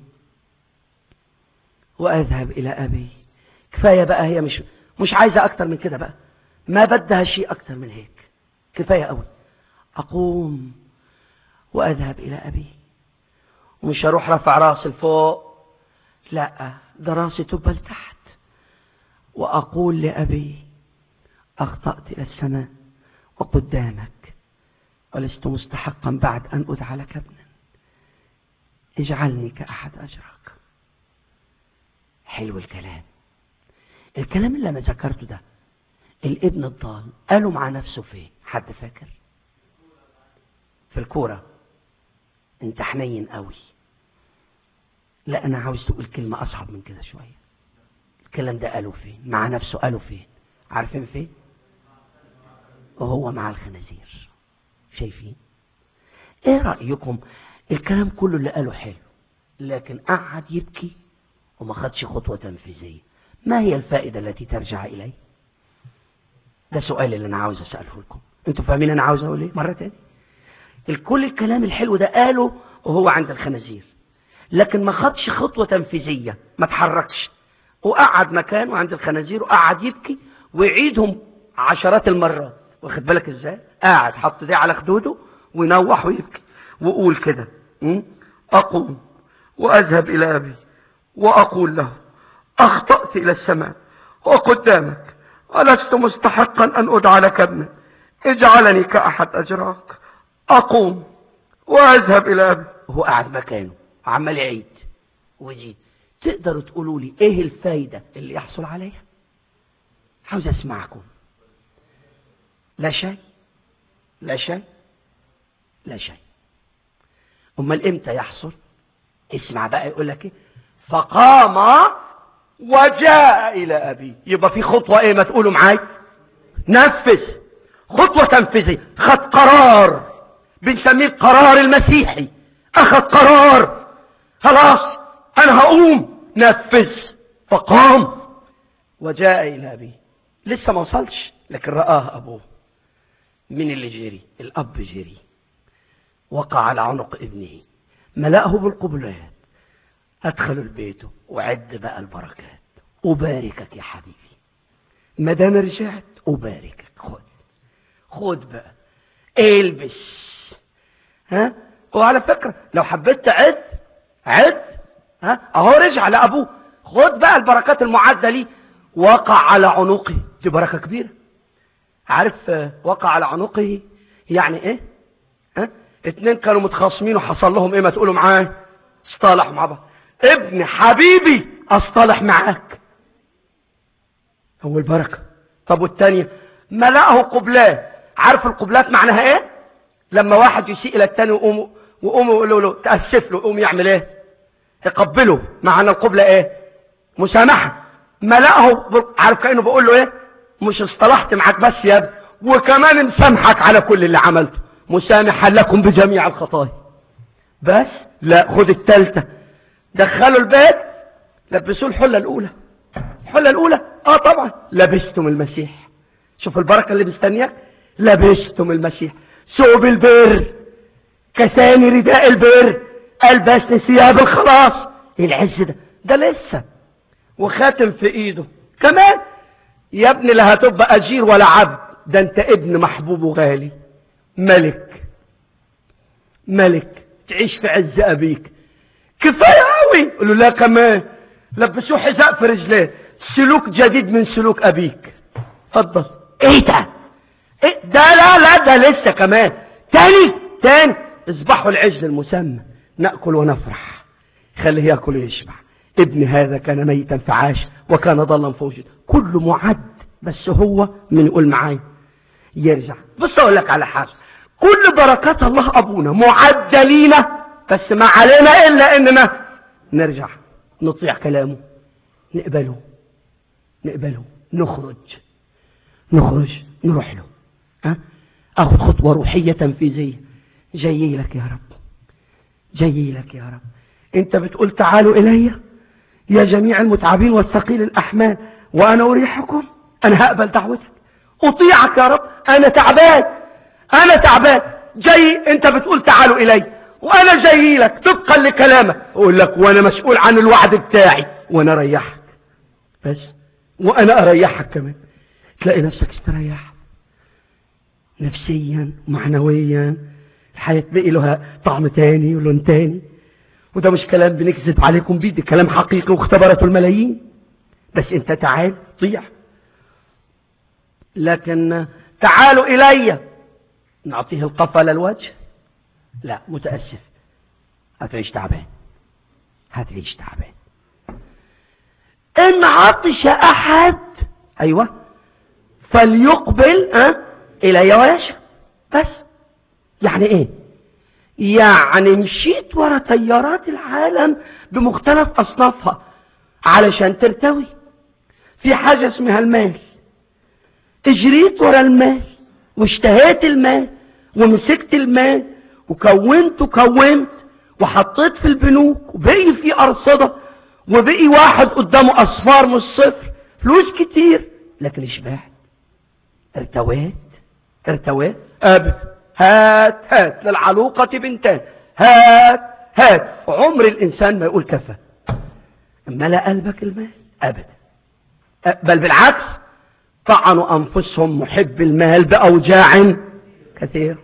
واذهب الى ابي كفايه بقى هي مش مش عايزه اكتر من كده بقى ما بدها شيء اكتر من هيك كفايه قوي اقوم واذهب الى ابي ومش هروح رفع راسي لفوق لا ده راسي تبقى لتحت واقول لابي اخطات الى السماء وقدامك ولست مستحقا بعد ان ادعى لك ابنا اجعلني كاحد اجرك حلو الكلام الكلام اللي انا ذكرته ده الابن الضال قاله مع نفسه فين حد فاكر في الكوره انت حنين قوي لا انا عاوز تقول كلمة اصعب من كده شوية الكلام ده قاله فين مع نفسه قاله فين عارفين فين وهو مع الخنازير شايفين ايه رأيكم الكلام كله اللي قاله حلو لكن قعد يبكي وما خدش خطوة تنفيذية ما هي الفائدة التي ترجع إليه ده سؤال اللي أنا عاوز أسأله لكم أنتوا فاهمين أنا عاوز أقول إيه مرة تاني الكل الكلام الحلو ده قاله وهو عند الخنازير لكن ما خدش خطوة تنفيذية ما تحركش وقعد مكانه عند الخنازير وقعد يبكي ويعيدهم عشرات المرات واخد بالك ازاي قاعد حط دي على خدوده وينوح ويبكي وقول كده اقوم واذهب الى ابي واقول له اخطأت الى السماء وقدامك ولست مستحقا ان ادعى لك ابنا اجعلني كاحد اجراك اقوم واذهب الى ابي وهو قاعد مكانه عمال يعيد ويجي تقدروا تقولوا لي ايه الفايدة اللي يحصل عليها عاوز اسمعكم لا شيء لا شيء لا شيء امال امتى يحصل اسمع بقى يقول لك ايه فقام وجاء الى ابيه يبقى في خطوه ايه ما تقولوا معاي نفذ خطوه تنفيذيه خد قرار بنسميه القرار المسيحي اخذ قرار خلاص انا هقوم نفذ فقام وجاء الى ابيه لسه ما وصلش لكن رآه ابوه مين اللي جري الاب جري وقع على عنق ابنه ملأه بالقبلات ادخلوا البيت وعد بقى البركات أباركك يا حبيبي ما دام رجعت أباركك خد خد بقى البس ها وعلى فكرة لو حبيت تعد عد ها اهو رجع لأبوه خد بقى البركات المعدة ليه وقع على عنقه دي بركة كبيرة عارف وقع على عنقه يعني ايه ها اتنين كانوا متخاصمين وحصل لهم ايه ما تقولوا معايا اصطلحوا مع بعض ابن حبيبي اصطلح معاك هو البركة طب والتانية ملأه قبلات عارف القبلات معناها ايه لما واحد يسيء الى التاني ويقوم ويقوم يقول له تأسف له يقوم يعمل ايه يقبله معنى القبلة ايه مسامحة ملأه عارف كأنه بيقول له ايه مش اصطلحت معاك بس يا ابني وكمان مسامحك على كل اللي عملته مسامحا لكم بجميع الخطايا بس لا خد التالتة دخلوا البيت لبسوه الحلة الأولى الحلة الأولى اه طبعا لبستم المسيح شوف البركة اللي مستنياك لبستم المسيح ثوب البر كساني رداء البر البسني ثياب الخلاص ايه العز ده ده لسه وخاتم في ايده كمان يا ابني لا هتبقى اجير ولا عبد ده انت ابن محبوب وغالي ملك ملك تعيش في عز ابيك كفايه قوي قال له لا كمان لبسوه حذاء في رجليه سلوك جديد من سلوك ابيك اتفضل ايه ده ايه ده لا لا ده لسه كمان تاني تاني اذبحوا العجل المسمى ناكل ونفرح خليه ياكل ويشبع ابن هذا كان ميتا فعاش وكان ضلا فوجد كله معد بس هو من يقول معايا يرجع بص اقول لك على حاجه كل بركات الله ابونا معده لينا بس ما علينا الا اننا نرجع نطيع كلامه نقبله نقبله نخرج نخرج نروح له ها اخذ خطوه روحيه تنفيذيه جاي لك يا رب جاي لك يا رب انت بتقول تعالوا الي يا جميع المتعبين والثقيل الاحمال وانا اريحكم انا هقبل دعوتك اطيعك يا رب انا تعبان انا تعبان جاي انت بتقول تعالوا الي وانا جاي لك طبقا لكلامك اقول لك وانا مسؤول عن الوعد بتاعي وانا اريحك بس وانا اريحك كمان تلاقي نفسك استريحت نفسيا معنويا الحياة بقي لها طعم تاني ولون تاني وده مش كلام بنكذب عليكم بيه ده كلام حقيقي واختبرته الملايين بس انت تعال طيع لكن تعالوا الي نعطيه القفا للوجه لا متأسف هتعيش تعبان هتعيش تعبان ان عطش احد ايوه فليقبل أه؟ الي ويشرب بس يعني ايه يعني مشيت ورا تيارات العالم بمختلف اصنافها علشان ترتوي في حاجة اسمها المال اجريت ورا المال واشتهيت المال ومسكت المال وكونت وكونت وحطيت في البنوك وبقي في أرصدة وبقي واحد قدامه أصفار من الصفر فلوس كتير لكن اشبعت ارتويت ارتويت أبد هات هات للعلوقة بنتان هات هات عمر الإنسان ما يقول كفى ملأ قلبك المال أبدا بل بالعكس طعنوا أنفسهم محب المال بأوجاع كثير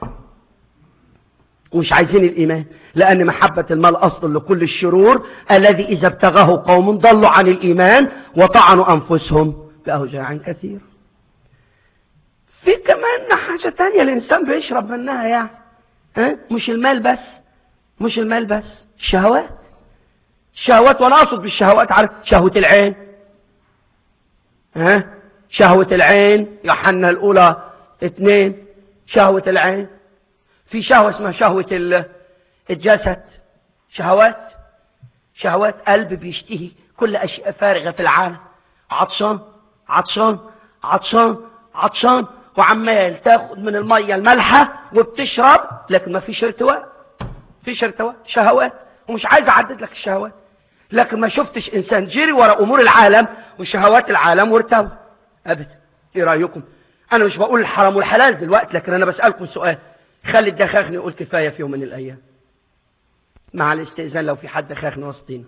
ومش عايزين الإيمان لأن محبة المال أصل لكل الشرور الذي إذا ابتغاه قوم ضلوا عن الإيمان وطعنوا أنفسهم بأوجاع كثير في كمان حاجة تانية الإنسان بيشرب منها يعني ها؟ مش المال بس مش المال بس الشهوات الشهوات وأنا أقصد بالشهوات عارف شهوة العين ها شهوة العين يوحنا الأولى اثنين شهوة العين في شهوة اسمها شهوة ال- الجسد شهوات شهوات قلب بيشتهي كل أشياء فارغة في العالم عطشان عطشان عطشان عطشان وعمال تاخد من المية المالحة وبتشرب لكن ما فيش ارتواء فيش ارتواء شهوات ومش عايز اعدد لك الشهوات لكن ما شفتش انسان جري ورا امور العالم وشهوات العالم وارتوى ابدا ايه رايكم انا مش بقول الحرام والحلال دلوقتي لكن انا بسالكم سؤال خلي الدخاخن يقول كفايه في يوم من الايام مع الاستئذان لو في حد دخاخن وسطينا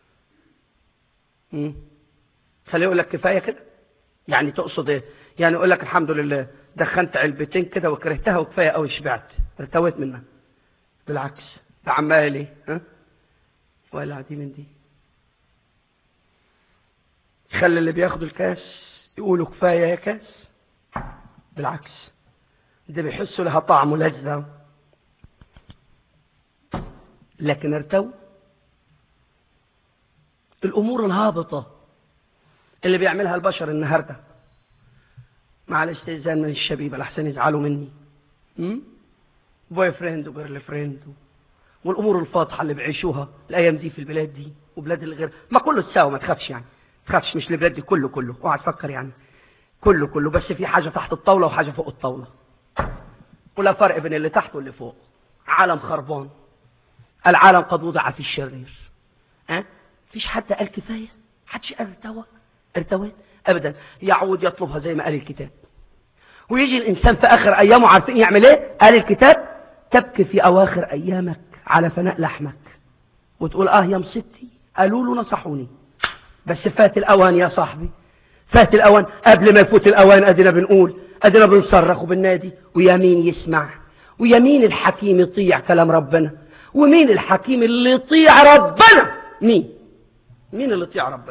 مم. خليه يقول لك كفايه كده يعني تقصد ايه يعني يقول لك الحمد لله دخنت علبتين كده وكرهتها وكفايه قوي شبعت ارتويت منها بالعكس ده عمال ايه ها ولا دي من دي خلي اللي بياخدوا الكاس يقولوا كفايه يا كاس بالعكس ده بيحسوا لها طعم ولذة لكن ارتوا الامور الهابطه اللي بيعملها البشر النهارده مع الاستئذان من الشبيبه لحسن يزعلوا مني م? بوي فريند وجيرل فريند والامور الفاضحه اللي بيعيشوها الايام دي في البلاد دي وبلاد الغير ما كله تساوي ما تخافش يعني ما تخافش مش البلاد دي كله كله اوعى تفكر يعني كله كله بس في حاجه تحت الطاوله وحاجه فوق الطاوله ولا فرق بين اللي تحت واللي فوق عالم خربان العالم قد وضع في الشرير ها فيش حد قال كفايه حدش قال ارتوى ارتويت ابدا يعود يطلبها زي ما قال الكتاب ويجي الانسان في اخر ايامه عارفين يعمل ايه قال الكتاب تبكي في اواخر ايامك على فناء لحمك وتقول اه يا مصيبتي قالوا له نصحوني بس فات الاوان يا صاحبي فات الاوان قبل ما يفوت الاوان ادينا بنقول ادينا بنصرخ وبالنادي ويا مين يسمع ويا مين الحكيم يطيع كلام ربنا ومين الحكيم اللي يطيع ربنا مين مين اللي يطيع ربنا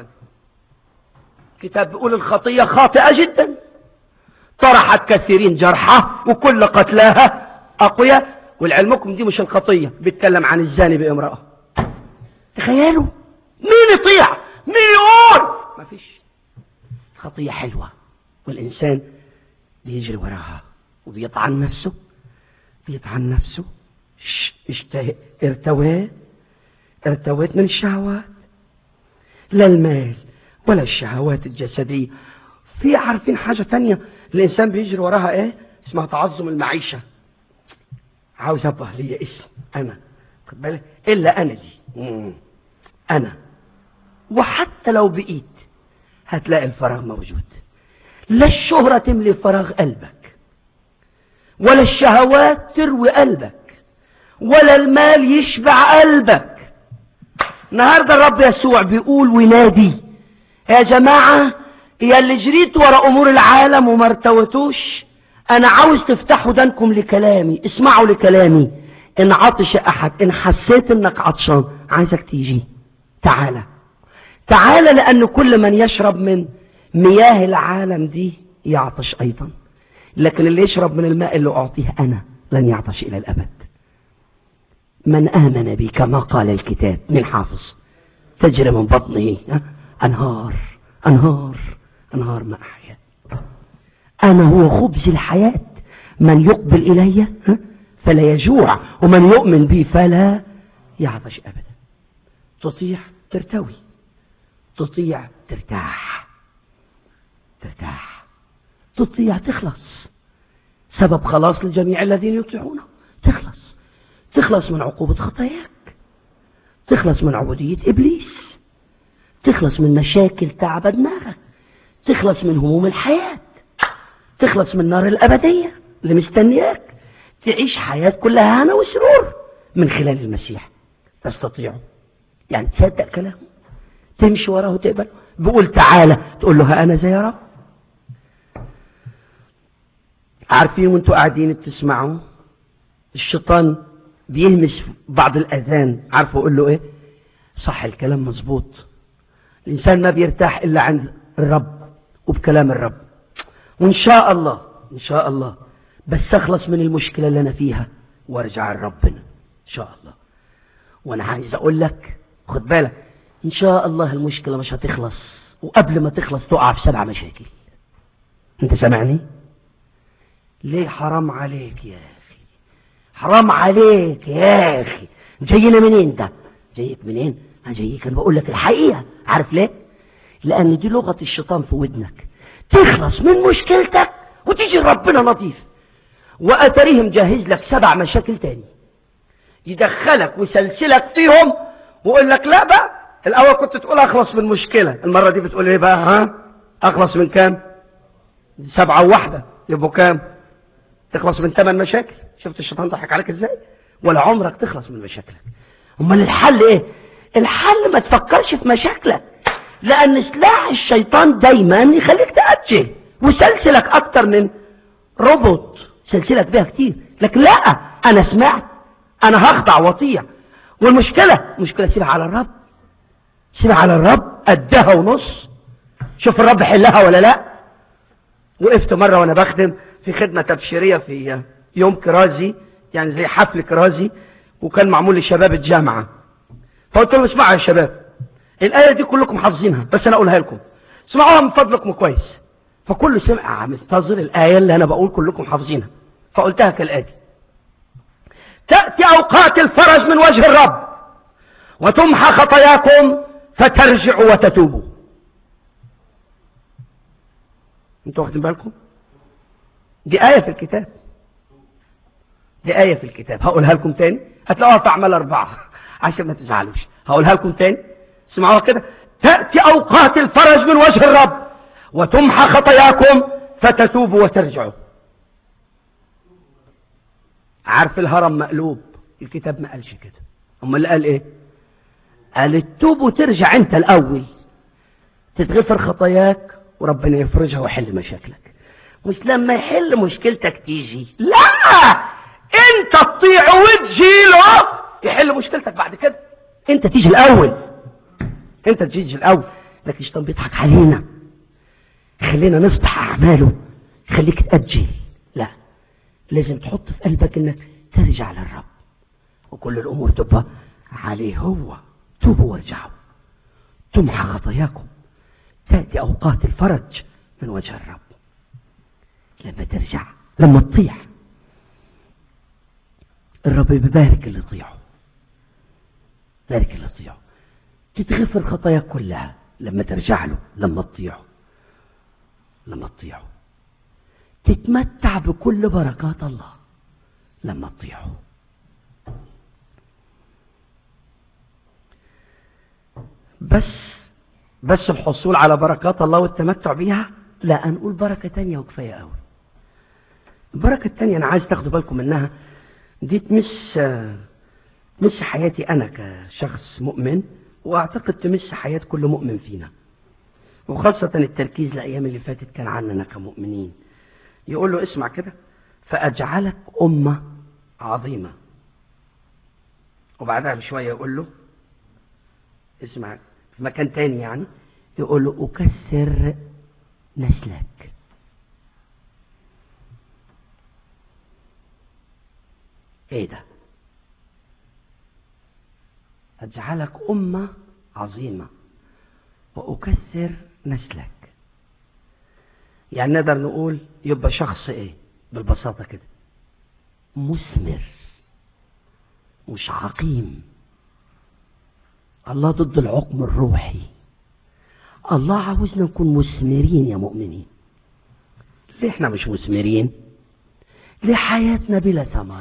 كتاب بيقول الخطية خاطئة جدا طرحت كثيرين جرحى وكل قتلاها أقوياء والعلمكم دي مش الخطية بيتكلم عن الزاني بامرأة تخيلوا مين يطيع مين يقول مفيش خطية حلوة والإنسان بيجري وراها وبيطعن نفسه بيطعن نفسه ش- اشتهى ارتويت ارتويت من الشهوات لا المال ولا الشهوات الجسدية في عارفين حاجة تانية الإنسان بيجري وراها إيه اسمها تعظم المعيشة عاوز أبقى لي اسم أنا خد بالك إلا أنا دي مم. أنا وحتى لو بقيت هتلاقي الفراغ موجود لا الشهرة تملي فراغ قلبك ولا الشهوات تروي قلبك ولا المال يشبع قلبك النهارده الرب يسوع بيقول وينادي يا جماعة يا اللي جريت ورا أمور العالم وما ارتوتوش أنا عاوز تفتحوا دانكم لكلامي اسمعوا لكلامي إن عطش أحد إن حسيت إنك عطشان عايزك تيجي تعالى تعالى لأن كل من يشرب من مياه العالم دي يعطش أيضا لكن اللي يشرب من الماء اللي أعطيه أنا لن يعطش إلى الأبد من آمن بي كما قال الكتاب من حافظ تجري من بطنه ها؟ أنهار أنهار أنهار ماء حياة أنا هو خبز الحياة من يقبل إلي ها؟ فلا يجوع ومن يؤمن بي فلا يعطش أبدا تطيع ترتوي تطيع ترتاح ترتاح تطيع تخلص سبب خلاص لجميع الذين يطيعونه تخلص تخلص من عقوبة خطاياك تخلص من عبودية إبليس تخلص من مشاكل تعب دماغك تخلص من هموم الحياة تخلص من نار الأبدية اللي مستنياك تعيش حياة كلها هنا وسرور من خلال المسيح تستطيع يعني تصدق كلامه تمشي وراه وتقبل بيقول تعالى تقول له ها أنا زي يا رب عارفين وانتوا قاعدين بتسمعوا الشيطان بيهمس بعض الأذان عارفوا أقول له إيه صح الكلام مظبوط الإنسان ما بيرتاح إلا عند الرب وبكلام الرب وإن شاء الله إن شاء الله بس أخلص من المشكلة اللي أنا فيها وارجع لربنا إن شاء الله وأنا عايز أقول لك خد بالك إن شاء الله المشكلة مش هتخلص وقبل ما تخلص تقع في سبع مشاكل أنت سامعني ليه حرام عليك يا أخي حرام عليك يا اخي جاينا منين ده جايك منين انا جايك انا بقول لك الحقيقه عارف ليه لان دي لغه الشيطان في ودنك تخلص من مشكلتك وتيجي ربنا لطيف واتريهم جاهز لك سبع مشاكل تاني يدخلك ويسلسلك فيهم ويقول لك لا بقى الاول كنت تقول اخلص من مشكله المره دي بتقول ايه بقى ها اخلص من كام سبعه وواحده يبقوا كام تخلص من ثمان مشاكل شفت الشيطان ضحك عليك ازاي ولا عمرك تخلص من مشاكلك امال الحل ايه الحل ما تفكرش في مشاكلك لان سلاح الشيطان دايما يخليك تأجل وسلسلك اكتر من روبوت سلسلك بيها كتير لكن لا انا سمعت انا هخضع واطيع والمشكلة مشكلة سيبها على الرب سيبها على الرب قدها ونص شوف الرب حلها ولا لا وقفت مرة وانا بخدم في خدمة تبشيرية في يوم كرازي يعني زي حفل كرازي وكان معمول لشباب الجامعة فقلت لهم اسمعوا يا شباب الآية دي كلكم حافظينها بس أنا أقولها لكم اسمعوها من فضلكم كويس فكل سمع مستظر الآية اللي أنا بقول كلكم حافظينها فقلتها كالآتي تأتي أوقات الفرج من وجه الرب وتمحى خطاياكم فترجعوا وتتوبوا انتوا واخدين بالكم دي آية في الكتاب دي آية في الكتاب هقولها لكم تاني هتلاقوها في أعمال أربعة عشان ما تزعلوش هقولها لكم تاني اسمعوها كده تأتي أوقات الفرج من وجه الرب وتمحى خطاياكم فتتوبوا وترجعوا عارف الهرم مقلوب الكتاب ما قالش كده امال اللي قال ايه قال التوب وترجع انت الاول تتغفر خطاياك وربنا يفرجها ويحل مشاكلك مش لما يحل مشكلتك تيجي لا انت تطيع وتجي له يحل مشكلتك بعد كده انت تيجي الاول انت تيجي الاول لكن الشيطان بيضحك علينا خلينا نصبح اعماله خليك تأجل لا لازم تحط في قلبك انك ترجع للرب وكل الامور تبقى عليه هو توبوا وارجعوا تمحى خطاياكم تأتي اوقات الفرج من وجه الرب لما ترجع لما تطيع الرب بيبارك اللي يطيعه بارك اللي يطيعه تتغفر خطاياك كلها لما ترجع له لما تطيعه لما تطيعه تتمتع بكل بركات الله لما تطيعه بس بس الحصول على بركات الله والتمتع بيها لا نقول بركة تانية وكفاية قوي البركة التانية أنا عايز تاخدوا بالكم منها دي تمس تمس حياتي أنا كشخص مؤمن وأعتقد تمس حياة كل مؤمن فينا وخاصة التركيز الأيام اللي فاتت كان عننا كمؤمنين يقول له اسمع كده فأجعلك أمة عظيمة وبعدها بشوية يقول له اسمع في مكان تاني يعني يقول له أكسر نسلك ايه ده أجعلك أمة عظيمة وأكسر نسلك يعني نقدر نقول يبقى شخص ايه بالبساطة كده مثمر مش عقيم الله ضد العقم الروحي الله عاوزنا نكون مثمرين يا مؤمنين ليه احنا مش مثمرين ليه حياتنا بلا ثمر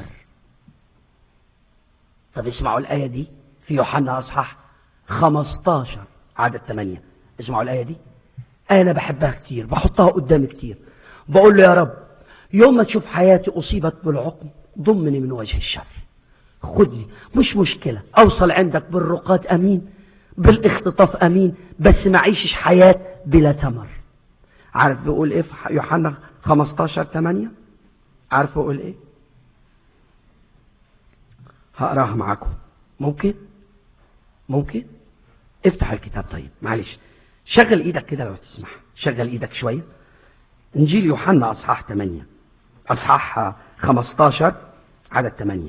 طب اسمعوا الآية دي في يوحنا أصحاح 15 عدد 8 اسمعوا الآية دي أنا بحبها كتير بحطها قدامي كتير بقول له يا رب يوم ما تشوف حياتي أصيبت بالعقم ضمني من وجه الشر خدني مش مشكلة أوصل عندك بالرقاد أمين بالاختطاف أمين بس ما عيشش حياة بلا ثمر عارف بيقول إيه في يوحنا 15 8 عارف بيقول إيه هقراها معاكم ممكن ممكن افتح الكتاب طيب معلش شغل ايدك كده لو تسمح شغل ايدك شوية انجيل يوحنا اصحاح 8 اصحاح 15 عدد 8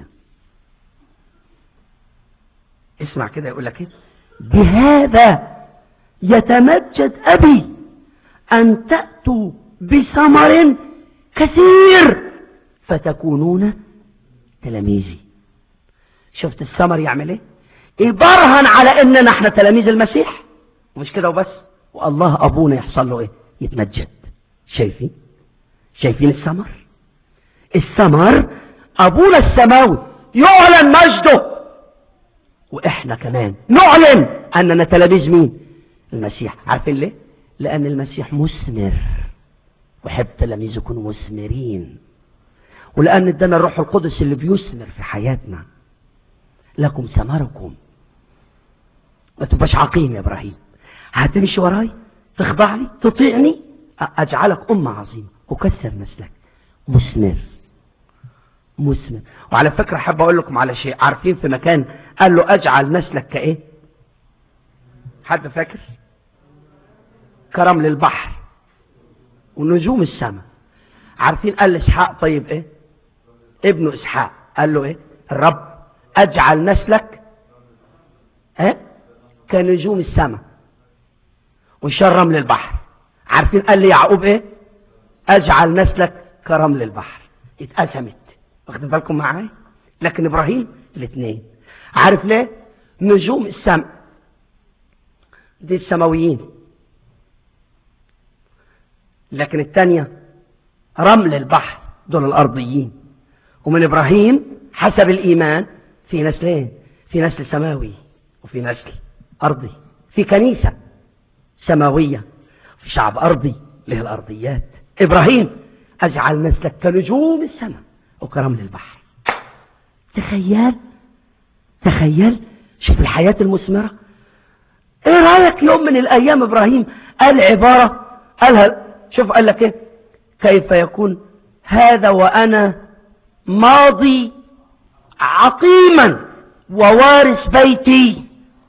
اسمع كده يقول لك ايه بهذا يتمجد ابي ان تأتوا بثمر كثير فتكونون تلاميذي شفت الثمر يعمل ايه يبرهن على اننا احنا تلاميذ المسيح ومش كده وبس والله ابونا يحصل له ايه يتمجد شايفين شايفين الثمر الثمر ابونا السماوي يعلن مجده واحنا كمان نعلن اننا تلاميذ مين المسيح عارفين ليه لان المسيح مثمر وحب تلاميذه يكونوا مثمرين ولان ادانا الروح القدس اللي بيثمر في حياتنا لكم ثمركم ما تبقاش عقيم يا ابراهيم هتمشي وراي تخضع لي تطيعني اجعلك امه عظيمه اكثر نسلك مثمر مثمر وعلى فكره حابب اقول لكم على شيء عارفين في مكان قال له اجعل نسلك كايه حد فاكر كرمل البحر ونجوم السماء عارفين قال لاسحاق طيب ايه ابنه اسحاق قال له ايه الرب اجعل نسلك ها كنجوم السماء وشرم للبحر عارفين قال لي يعقوب ايه اجعل نسلك كرمل البحر اتقسمت واخدين بالكم معايا لكن ابراهيم الاثنين عارف ليه نجوم السماء دي السماويين لكن الثانيه رمل البحر دول الارضيين ومن ابراهيم حسب الايمان في نسلين في نسل سماوي وفي نسل ارضي في كنيسه سماويه في شعب ارضي له الارضيات ابراهيم اجعل نسلك كنجوم السماء وكرمل البحر تخيل تخيل شوف الحياه المثمره ايه رايك يوم من الايام ابراهيم قال عباره قالها شوف قال لك ايه كيف يكون هذا وانا ماضي عقيما ووارث بيتي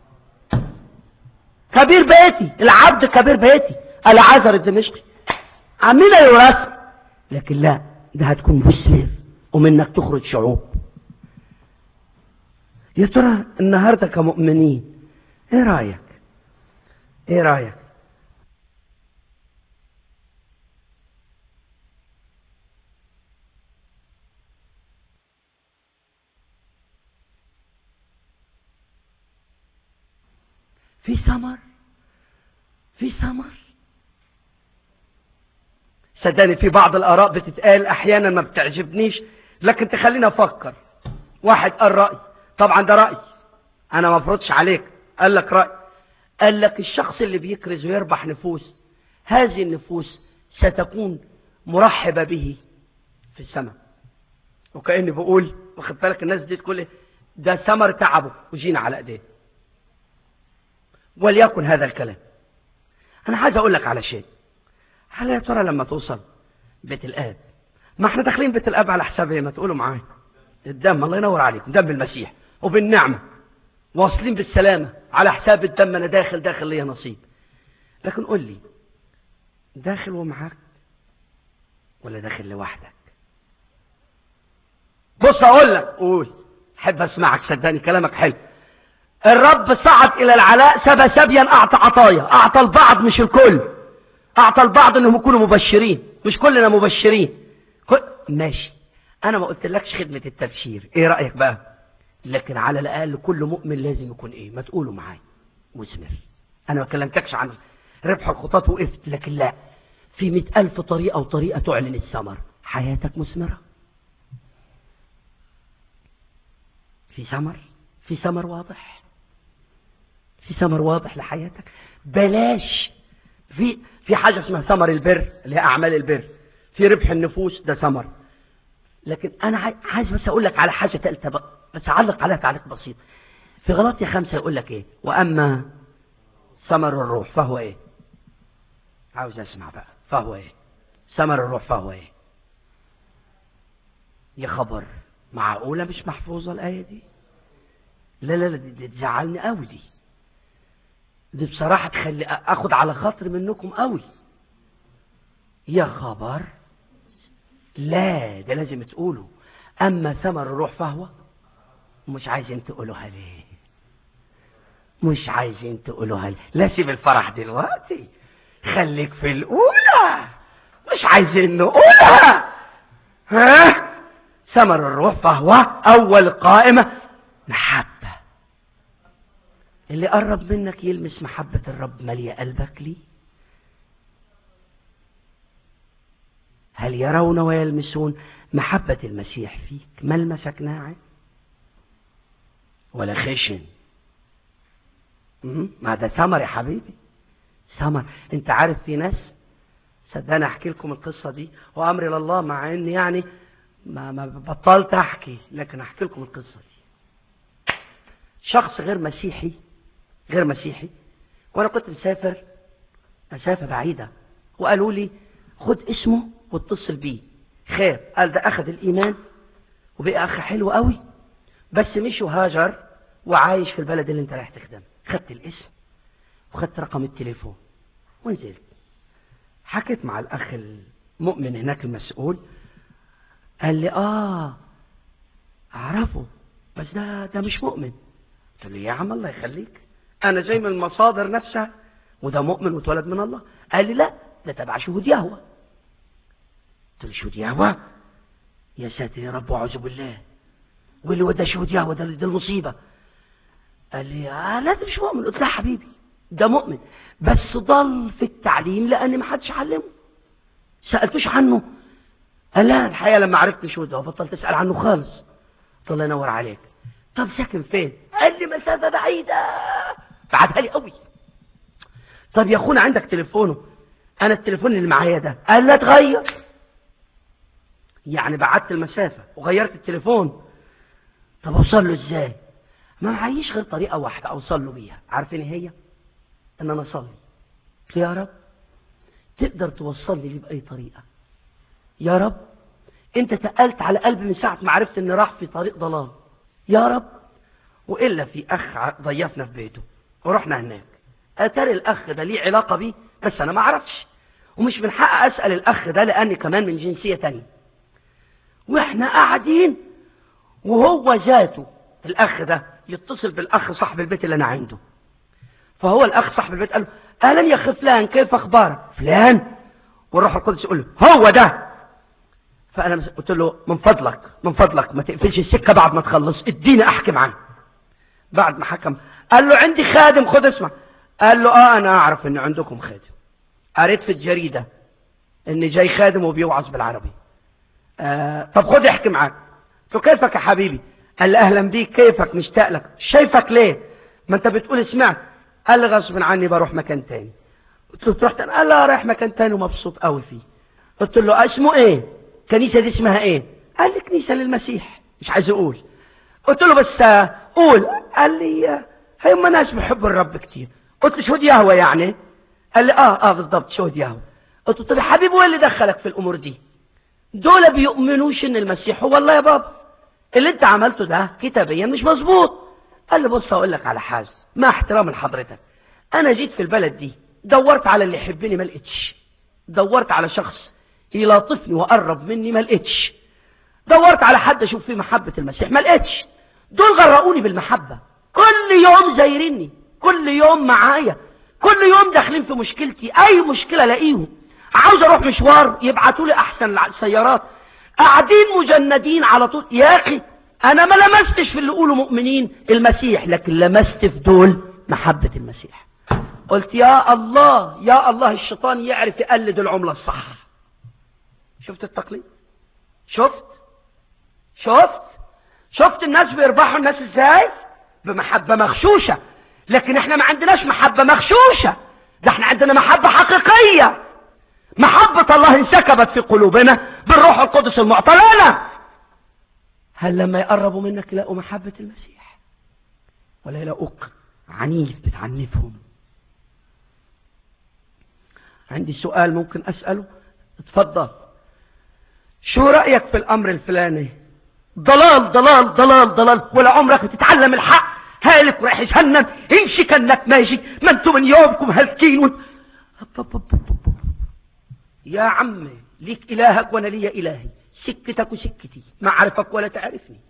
كبير بيتي العبد كبير بيتي العذر الدمشقي عمين يورث لكن لا ده هتكون مسلم ومنك تخرج شعوب يا ترى النهارده كمؤمنين ايه رايك ايه رايك في ثمر في ثمر صدقني في بعض الاراء بتتقال احيانا ما بتعجبنيش لكن تخليني افكر واحد قال راي طبعا ده راي انا ما افرضش عليك قال لك راي قال لك الشخص اللي بيكرز ويربح نفوس هذه النفوس ستكون مرحبه به في السماء وكاني بقول واخد بالك الناس دي تقول إيه؟ ده ثمر تعبه وجينا على ايديه وليكن هذا الكلام انا عايز اقول لك على شيء هل يا ترى لما توصل بيت الاب ما احنا داخلين بيت الاب على حساب ايه ما تقولوا معايا الدم الله ينور عليكم دم المسيح وبالنعمه واصلين بالسلامه على حساب الدم انا داخل داخل ليا نصيب لكن قول لي داخل ومعاك ولا داخل لوحدك بص اقول لك قول احب اسمعك صدقني كلامك حلو الرب صعد الى العلاء سبى سبيا اعطى عطايا اعطى البعض مش الكل اعطى البعض انهم يكونوا مبشرين مش كلنا مبشرين كل... ماشي انا ما قلتلكش خدمة التبشير ايه رأيك بقى لكن على الاقل كل مؤمن لازم يكون ايه ما تقولوا معايا مثمر انا ما كلمتكش عن ربح الخطاط وقفت لكن لا في مئة الف طريقة وطريقة تعلن الثمر حياتك مثمرة في ثمر في ثمر واضح في ثمر واضح لحياتك بلاش في في حاجه اسمها ثمر البر اللي هي اعمال البر في ربح النفوس ده ثمر لكن انا عايز بس اقول لك على حاجه ثالثه بقى بس اعلق عليها تعليق بسيط في غلاطيا خمسة يقول لك ايه واما ثمر الروح فهو ايه عاوز اسمع بقى فهو ايه ثمر الروح فهو ايه يا خبر معقوله مش محفوظه الايه دي لا لا لا دي, دي تزعلني قوي دي دي بصراحة تخلي اخد على خاطر منكم قوي يا خبر لا ده لازم تقولوا اما ثمر الروح فهو مش عايزين تقولوها ليه مش عايزين تقولوها ليه لا سيب الفرح دلوقتي خليك في الاولى مش عايزين نقولها ها ثمر الروح فهو أول قائمة محبة اللي قرب منك يلمس محبة الرب مالية قلبك ليه هل يرون ويلمسون محبة المسيح فيك ملمسك ناعم ولا خشن مم. ما ده ثمر يا حبيبي ثمر انت عارف في ناس صدقني احكي لكم القصة دي وامري لله مع ان يعني ما, ما بطلت احكي لكن احكي لكم القصة دي شخص غير مسيحي غير مسيحي وانا كنت مسافر مسافة بعيدة وقالوا لي خد اسمه واتصل بيه خير قال ده اخذ الايمان وبقى اخ حلو قوي بس مش وهاجر وعايش في البلد اللي انت رايح تخدم خدت الاسم وخدت رقم التليفون ونزلت حكيت مع الاخ المؤمن هناك المسؤول قال لي اه اعرفه بس ده ده مش مؤمن قلت له يا عم الله يخليك انا جاي من المصادر نفسها وده مؤمن واتولد من الله قال لي لا ده تبع شهود يهوه قلت له شهود يهوه يا ساتر يا رب واعوذ بالله واللي هو ده شهود يهوه ده ده المصيبه قال لي آه لا ده مش مؤمن قلت له يا حبيبي ده مؤمن بس ضل في التعليم لان ما حدش علمه سالتوش عنه قال لا الحقيقه لما عرفت شو ده بطلت اسال عنه خالص قلت الله ينور عليك طب ساكن فين قال لي مسافه بعيده بعدها لي قوي طب يا اخونا عندك تليفونه انا التليفون اللي معايا ده قال لا اتغير يعني بعدت المسافه وغيرت التليفون طب اوصل له ازاي ما معيش غير طريقه واحده اوصل له بيها عارفين إيه هي ان انا اصلي قلت له يا رب تقدر توصلني لي باي طريقه يا رب انت تقلت على قلبي من ساعه ما عرفت اني راح في طريق ضلال يا رب والا في اخ ضيفنا في بيته ورحنا هناك اتاري الاخ ده ليه علاقه بيه بس انا ما اعرفش ومش من حق اسال الاخ ده لاني كمان من جنسيه تانية واحنا قاعدين وهو ذاته الاخ ده يتصل بالاخ صاحب البيت اللي انا عنده فهو الاخ صاحب البيت قال له اهلا يا اخي فلان كيف اخبارك فلان والروح القدس يقول له هو ده فانا قلت له من فضلك من فضلك ما تقفلش السكه بعد ما تخلص اديني احكي معاه بعد ما حكم قال له عندي خادم خد اسمع قال له اه انا اعرف ان عندكم خادم قريت في الجريده ان جاي خادم وبيوعظ بالعربي آه طب خد احكي معاه قلت له كيفك يا حبيبي قال لي اهلا بيك كيفك مشتاق لك شايفك ليه ما انت بتقول سمعت قال لي غصب عني بروح مكان تاني قلت له تروح تاني قال لا رايح مكان تاني ومبسوط قوي فيه قلت له اسمه ايه كنيسة دي اسمها ايه قال لي كنيسة للمسيح مش عايز اقول قلت له بس قول قال لي هم ناس بيحبوا الرب كتير قلت له شهود يهوه يعني قال لي اه اه بالضبط شهود يهوه قلت له طب يا حبيبي وايه اللي دخلك في الامور دي دول بيؤمنوش ان المسيح هو الله يا بابا اللي انت عملته ده كتابيا مش مظبوط قال لي بص اقول لك على حاجه مع احترام لحضرتك انا جيت في البلد دي دورت على اللي يحبني ما لقيتش دورت على شخص يلاطفني وقرب مني ما لقيتش دورت على حد اشوف فيه محبه المسيح ما لقيتش دول غرقوني بالمحبه كل يوم زايريني كل يوم معايا كل يوم داخلين في مشكلتي اي مشكله الاقيهم عاوز اروح مشوار يبعتوا لي احسن السيارات قاعدين مجندين على طول يا اخي انا ما لمستش في اللي يقولوا مؤمنين المسيح لكن لمست في دول محبه المسيح قلت يا الله يا الله الشيطان يعرف يقلد العمله الصح شفت التقليد شفت شفت شفت الناس بيربحوا الناس ازاي بمحبه مغشوشه لكن احنا ما عندناش محبه مغشوشه ده احنا عندنا محبه حقيقيه محبه الله انسكبت في قلوبنا بالروح القدس المعطى لنا هل لما يقربوا منك يلاقوا محبه المسيح ولا يلاقوك عنيف بتعنفهم عندي سؤال ممكن اساله اتفضل شو رأيك في الأمر الفلاني ضلال ضلال ضلال ضلال ولا عمرك تتعلم الحق هالك ورايح جهنم امشي كانك ماشي ما انتم من يومكم هالكين و... يا عمي ليك إلهك وأنا لي إلهي سكتك وسكتي ما أعرفك ولا تعرفني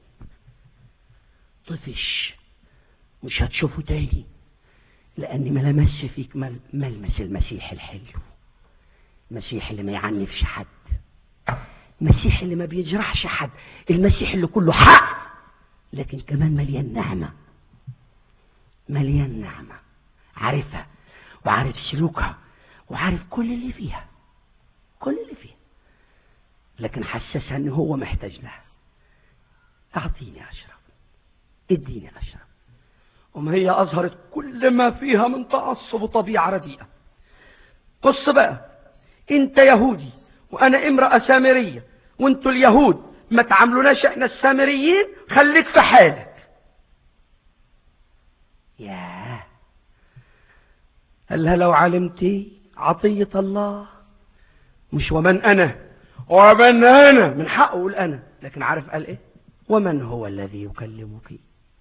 طفش مش هتشوفه تاني لأني ما لمس فيك ملمس المسيح الحلو المسيح اللي ما يعنفش حد المسيح اللي ما بيجرحش حد المسيح اللي كله حق لكن كمان مليان نعمة مليان نعمة عارفها وعارف سلوكها وعارف كل اللي فيها كل اللي فيها لكن حسسها ان هو محتاج لها اعطيني اشرب اديني اشرب وما هي أظهرت كل ما فيها من تعصب وطبيعة رديئة بص بقى انت يهودي وانا امرأة سامرية وانتوا اليهود ما تعاملوناش احنا السامريين خليك في حالك ياه قال لها لو علمتي عطية الله مش ومن انا ومن انا من حقه اقول انا لكن عارف قال ايه ومن هو الذي يكلمك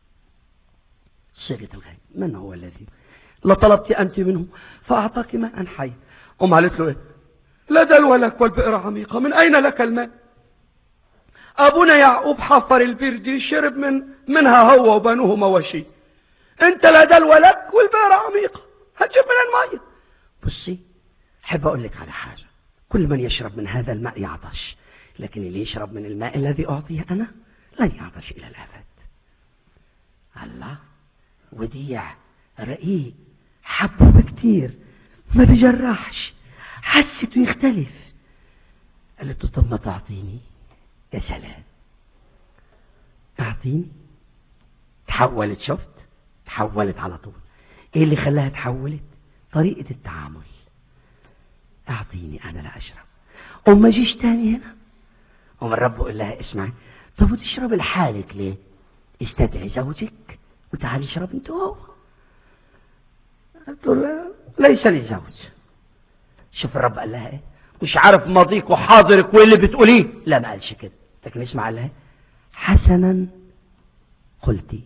صيغة الغيب من هو الذي لطلبت انت منه فاعطاك ماء حي ام قالت له ايه لا دلو لك والبئر عميقة من اين لك الماء ابونا يعقوب حفر البير دي شرب من منها هو وبنوه مواشي انت لا دلو لك والبئر عميقة هتجيب من المية بصي احب اقول لك على حاجة كل من يشرب من هذا الماء يعطش لكن اللي يشرب من الماء الذي اعطيه انا لن يعطش الى الابد الله وديع رقيق حبه كتير ما بيجرحش حسته يختلف قالت له طب ما تعطيني يا سلام اعطيني تحولت شفت تحولت على طول ايه اللي خلاها تحولت طريقة التعامل اعطيني انا لا اشرب وما جيش تاني هنا ومن الرب قال لها اسمعي طب وتشرب لحالك ليه استدعي زوجك وتعالي اشرب انت وهو قلت له ليس لي زوج شوف الرب قال لها ايه مش عارف ماضيك وحاضرك وايه اللي بتقوليه لا ما قالش كده لكن اسمع قال لها إيه؟ حسنا قلتي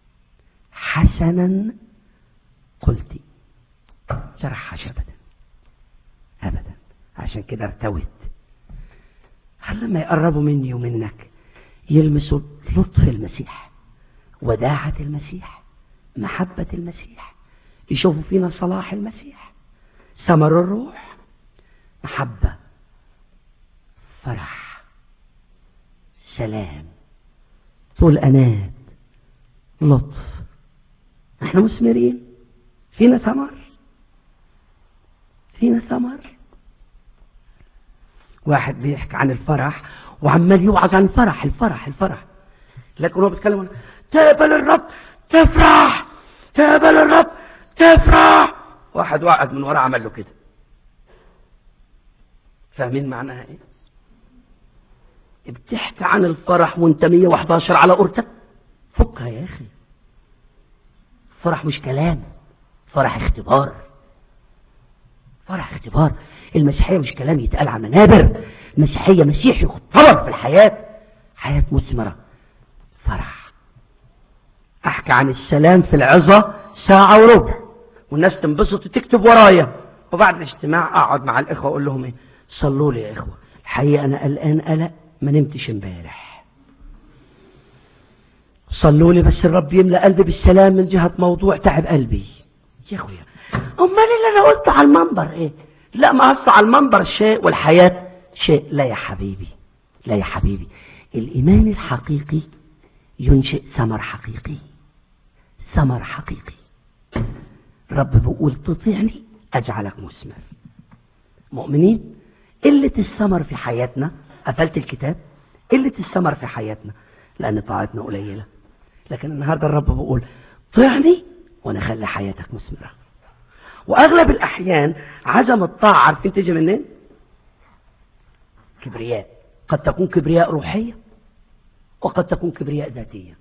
حسنا قلتي جرحش ابدا ابدا عشان كده ارتوت هل لما يقربوا مني ومنك يلمسوا لطف المسيح وداعة المسيح محبة المسيح يشوفوا فينا صلاح المسيح ثمر الروح محبة فرح سلام طول أنات لطف احنا مثمرين فينا ثمر فينا ثمر واحد بيحكي عن الفرح وعمال يوعظ عن الفرح الفرح الفرح لكن هو بيتكلم عن تقبل الرب تفرح تقبل الرب تفرح واحد وقعد من وراه عمل له كده فاهمين معناها ايه بتحكي عن الفرح وانت 111 على قرتك فكها يا اخي فرح مش كلام فرح اختبار فرح اختبار المسيحية مش كلام يتقال على منابر المسيحية مسيح يختبر في الحياة حياة مثمرة فرح احكي عن السلام في العظة ساعة وربع والناس تنبسط وتكتب ورايا وبعد الاجتماع اقعد مع الاخوة اقول لهم ايه صلوا لي يا اخوة الحقيقة انا قلقان قلق ما نمتش امبارح صلوا لي بس الرب يملى قلبي بالسلام من جهة موضوع تعب قلبي يا اخويا امال اللي انا قلته على المنبر ايه لا ما هص على المنبر شيء والحياة شيء لا يا حبيبي لا يا حبيبي الايمان الحقيقي ينشئ ثمر حقيقي ثمر حقيقي رب بيقول تطيعني اجعلك مثمر مؤمنين قلة الثمر في حياتنا قفلت الكتاب قلة الثمر في حياتنا لأن طاعتنا قليلة لكن النهاردة الرب بيقول طيعني وأنا أخلي حياتك مثمرة وأغلب الأحيان عزم الطاعة عارفين تيجي منين؟ كبرياء قد تكون كبرياء روحية وقد تكون كبرياء ذاتية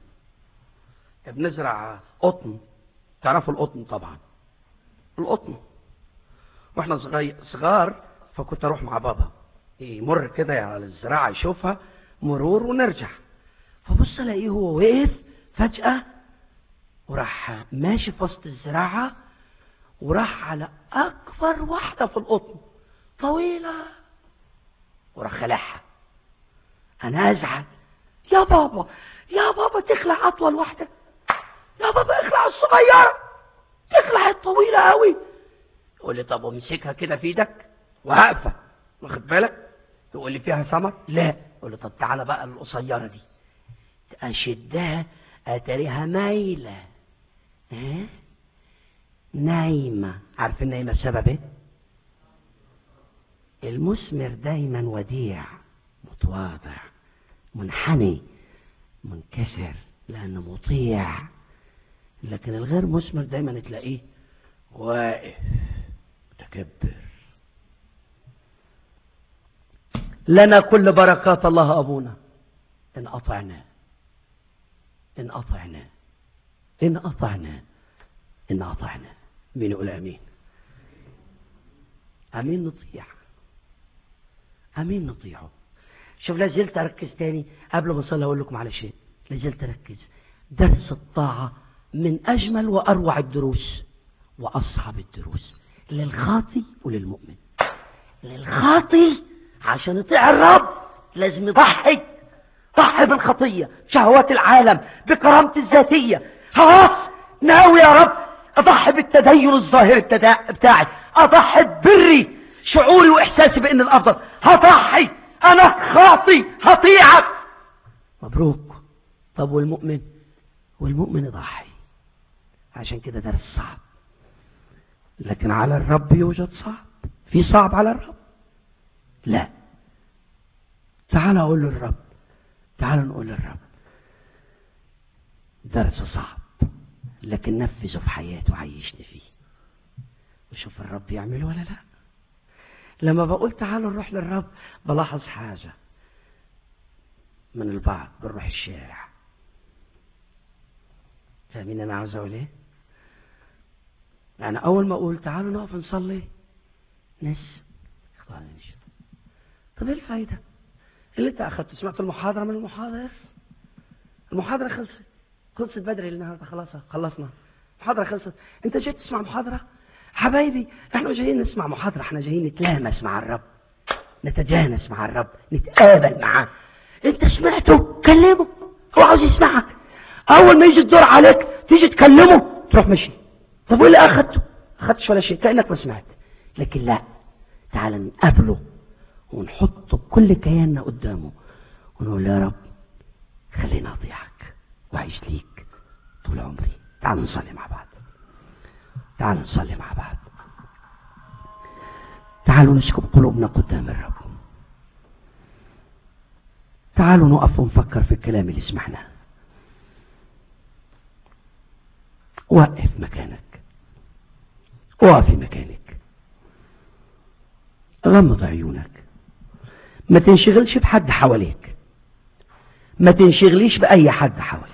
بنزرع قطن تعرفوا القطن طبعا القطن واحنا صغير صغار فكنت اروح مع بابا يمر كده على الزراعة يشوفها مرور ونرجع فبص الاقيه هو وقف فجأة وراح ماشي في وسط الزراعة وراح على أكبر واحدة في القطن طويلة وراح خلعها أنا أزعل يا بابا يا بابا تخلع أطول واحدة يا بابا اخلع الصغيرة تخلع الطويلة أوي يقول لي طب ومسكها كده في ايدك وهقفة واخد بالك تقول لي فيها ثمر لا قول له طب تعالى بقى القصيرة دي أشدها أتريها مايلة ها نايمة عارف النايمة السبب ايه المثمر دايما وديع متواضع منحني منكسر لأنه مطيع لكن الغير مثمر دايما تلاقيه واقف متكبر لنا كل بركات الله أبونا إن أطعنا إن أطعنا إن أطعنا إن أطعنا مين يقول أمين أمين نطيع أمين نطيعه شوف لازلت أركز تاني قبل ما أصلي أقول لكم على شيء لازلت أركز درس الطاعة من أجمل وأروع الدروس وأصعب الدروس للخاطي وللمؤمن للخاطي عشان يطيع الرب لازم يضحي ضحي بالخطية شهوات العالم بكرامتي الذاتية خلاص ناوي يا رب اضحي بالتدين الظاهري بتدا- بتاعي اضحي ببري شعوري واحساسي بان الافضل هضحي انا خاطي هطيعك مبروك طب والمؤمن والمؤمن يضحي عشان كده درس صعب لكن على الرب يوجد صعب في صعب على الرب لا تعال اقول للرب تعال نقول للرب درس صعب لكن نفذه في حياته وعيشني فيه وشوف الرب يعمله ولا لا لما بقول تعالوا نروح للرب بلاحظ حاجة من البعض بنروح الشارع فاهمين انا عاوز اقول ايه يعني اول ما اقول تعالوا نقف نصلي ناس خلاص نمشي طب ايه الفايده اللي انت اخذته سمعت المحاضره من المحاضر المحاضره خلصت خلصت بدري النهارده خلاص خلصنا المحاضره خلصت انت جيت تسمع محاضره حبايبي احنا مش جايين نسمع محاضره احنا جايين نتلامس مع الرب نتجانس مع الرب نتقابل معاه انت سمعته كلمه هو عاوز يسمعك اول ما يجي الدور عليك تيجي تكلمه تروح مشي طب وايه اللي اخدته اخدتش ولا شيء كانك ما سمعت لكن لا تعال نقابله ونحط كل كياننا قدامه ونقول له يا رب خلينا اطيعك واعيش ليك طول عمري تعالوا نصلي مع بعض تعالوا نصلي مع بعض تعالوا نسكب قلوبنا قدام الرب تعالوا نقف ونفكر في الكلام اللي سمعناه وقف مكانك وقف مكانك غمض عيونك ما تنشغلش بحد حواليك ما تنشغليش بأي حد حواليك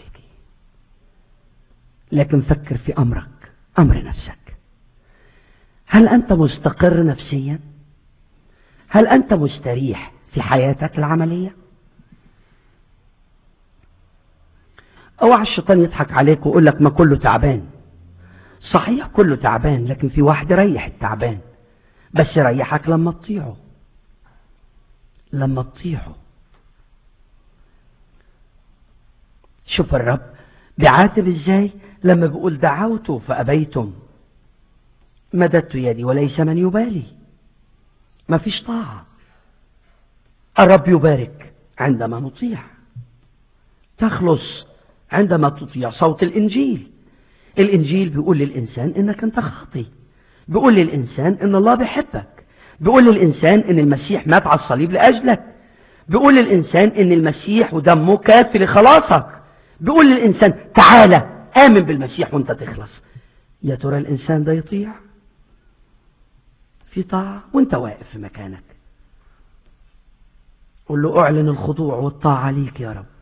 لكن فكر في أمرك أمر نفسك هل أنت مستقر نفسيا هل أنت مستريح في حياتك العملية اوعى الشيطان يضحك عليك ويقول لك ما كله تعبان صحيح كله تعبان لكن في واحد يريح التعبان بس يريحك لما تطيعه لما تطيعه شوف الرب بيعاتب ازاي لما بيقول دعوت فأبيتم مددت يدي وليس من يبالي ما فيش طاعة الرب يبارك عندما نطيع تخلص عندما تطيع صوت الإنجيل الإنجيل بيقول للإنسان إنك أنت خاطي بيقول للإنسان إن الله بيحبك بيقول للإنسان إن المسيح مات على الصليب لأجلك بيقول للإنسان إن المسيح ودمه كافي لخلاصك بيقول للإنسان تعالى آمن بالمسيح وانت تخلص يا ترى الإنسان ده يطيع في طاعة وانت واقف في مكانك قل له أعلن الخضوع والطاعة ليك يا رب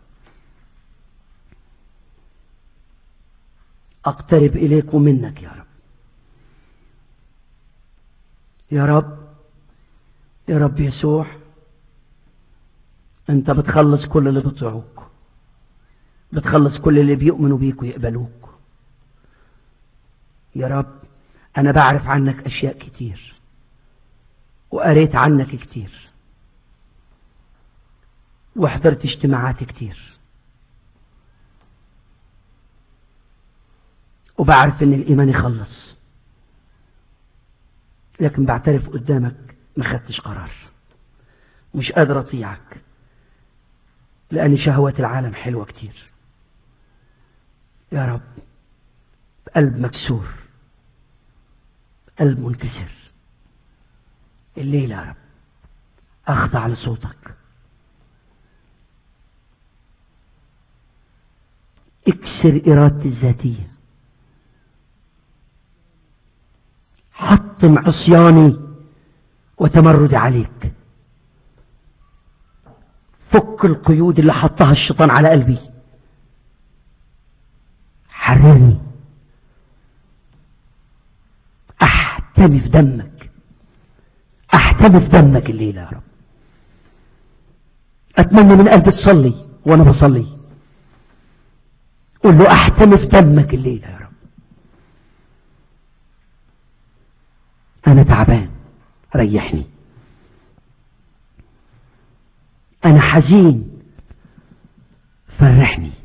أقترب إليك ومنك يا رب يا رب يا رب يسوع أنت بتخلص كل اللي بيطيعوك بتخلص كل اللي بيؤمنوا بيك ويقبلوك يا رب أنا بعرف عنك أشياء كتير وقريت عنك كتير وحضرت اجتماعات كتير وبعرف ان الايمان يخلص لكن بعترف قدامك ما خدتش قرار مش قادر أطيعك لأن شهوات العالم حلوة كتير يا رب بقلب مكسور بقلب منكسر الليلة يا رب أخضع لصوتك اكسر إرادتي الذاتية حطم عصياني وتمردي عليك فك القيود اللي حطها الشيطان على قلبي حررني احتمي في دمك احتمي في دمك الليلة يا رب اتمنى من قلبي تصلي وانا بصلي قول له احتمي في دمك الليلة يا رب انا تعبان ريحني انا حزين فرحني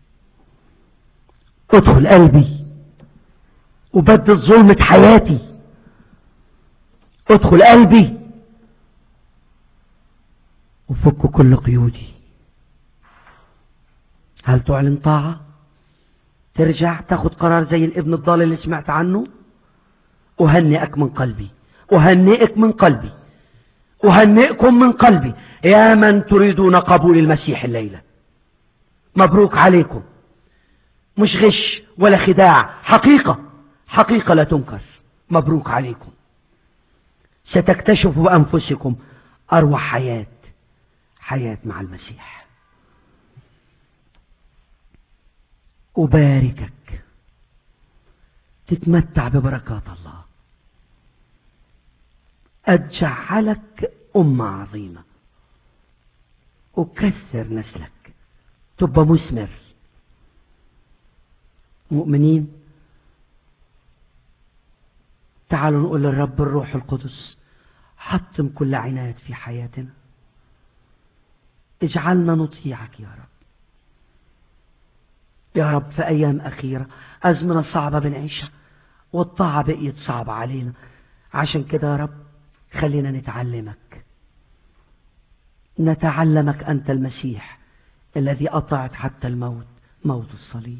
ادخل قلبي وبدل ظلمة حياتي ادخل قلبي وفك كل قيودي هل تعلن طاعة ترجع تاخد قرار زي الابن الضال اللي سمعت عنه أهنئك من قلبي أهنئك من قلبي أهنئكم من قلبي يا من تريدون قبول المسيح الليلة مبروك عليكم مش غش ولا خداع حقيقة حقيقة لا تنكر مبروك عليكم ستكتشفوا بأنفسكم أروع حياة حياة مع المسيح أباركك تتمتع ببركات الله أجعلك أمة عظيمة أكثر نسلك تبقى مثمر مؤمنين تعالوا نقول للرب الروح القدس حطم كل عناد في حياتنا اجعلنا نطيعك يا رب يا رب في أيام أخيرة أزمنة صعبة بنعيشها والطاعة بقيت صعبة علينا عشان كده يا رب خلينا نتعلمك نتعلمك أنت المسيح الذي أطعت حتى الموت موت الصليب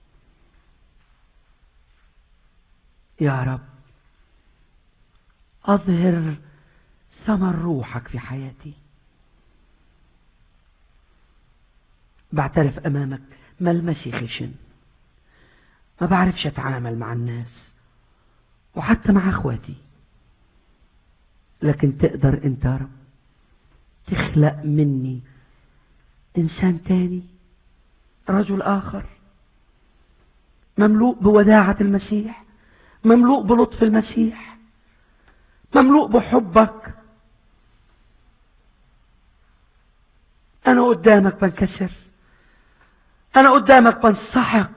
يا رب أظهر ثمر روحك في حياتي بعترف أمامك ملمسي خشن ما بعرفش أتعامل مع الناس وحتى مع أخواتي لكن تقدر أنت يا رب تخلق مني إنسان تاني رجل آخر مملوء بوداعة المسيح مملوء بلطف المسيح مملوء بحبك أنا قدامك بنكسر أنا قدامك بنسحق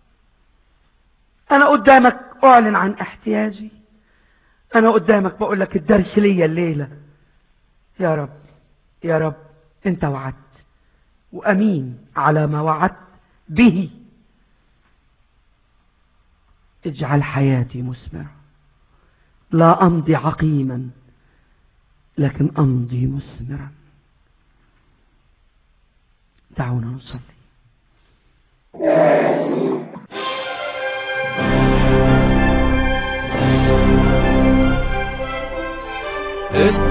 أنا قدامك أعلن عن احتياجي أنا قدامك بقول لك الدرس ليا الليلة يا رب يا رب أنت وعدت وأمين على ما وعدت به اجعل حياتي مثمرة لا أمضي عقيما لكن أمضي مثمرا دعونا نصلي اسم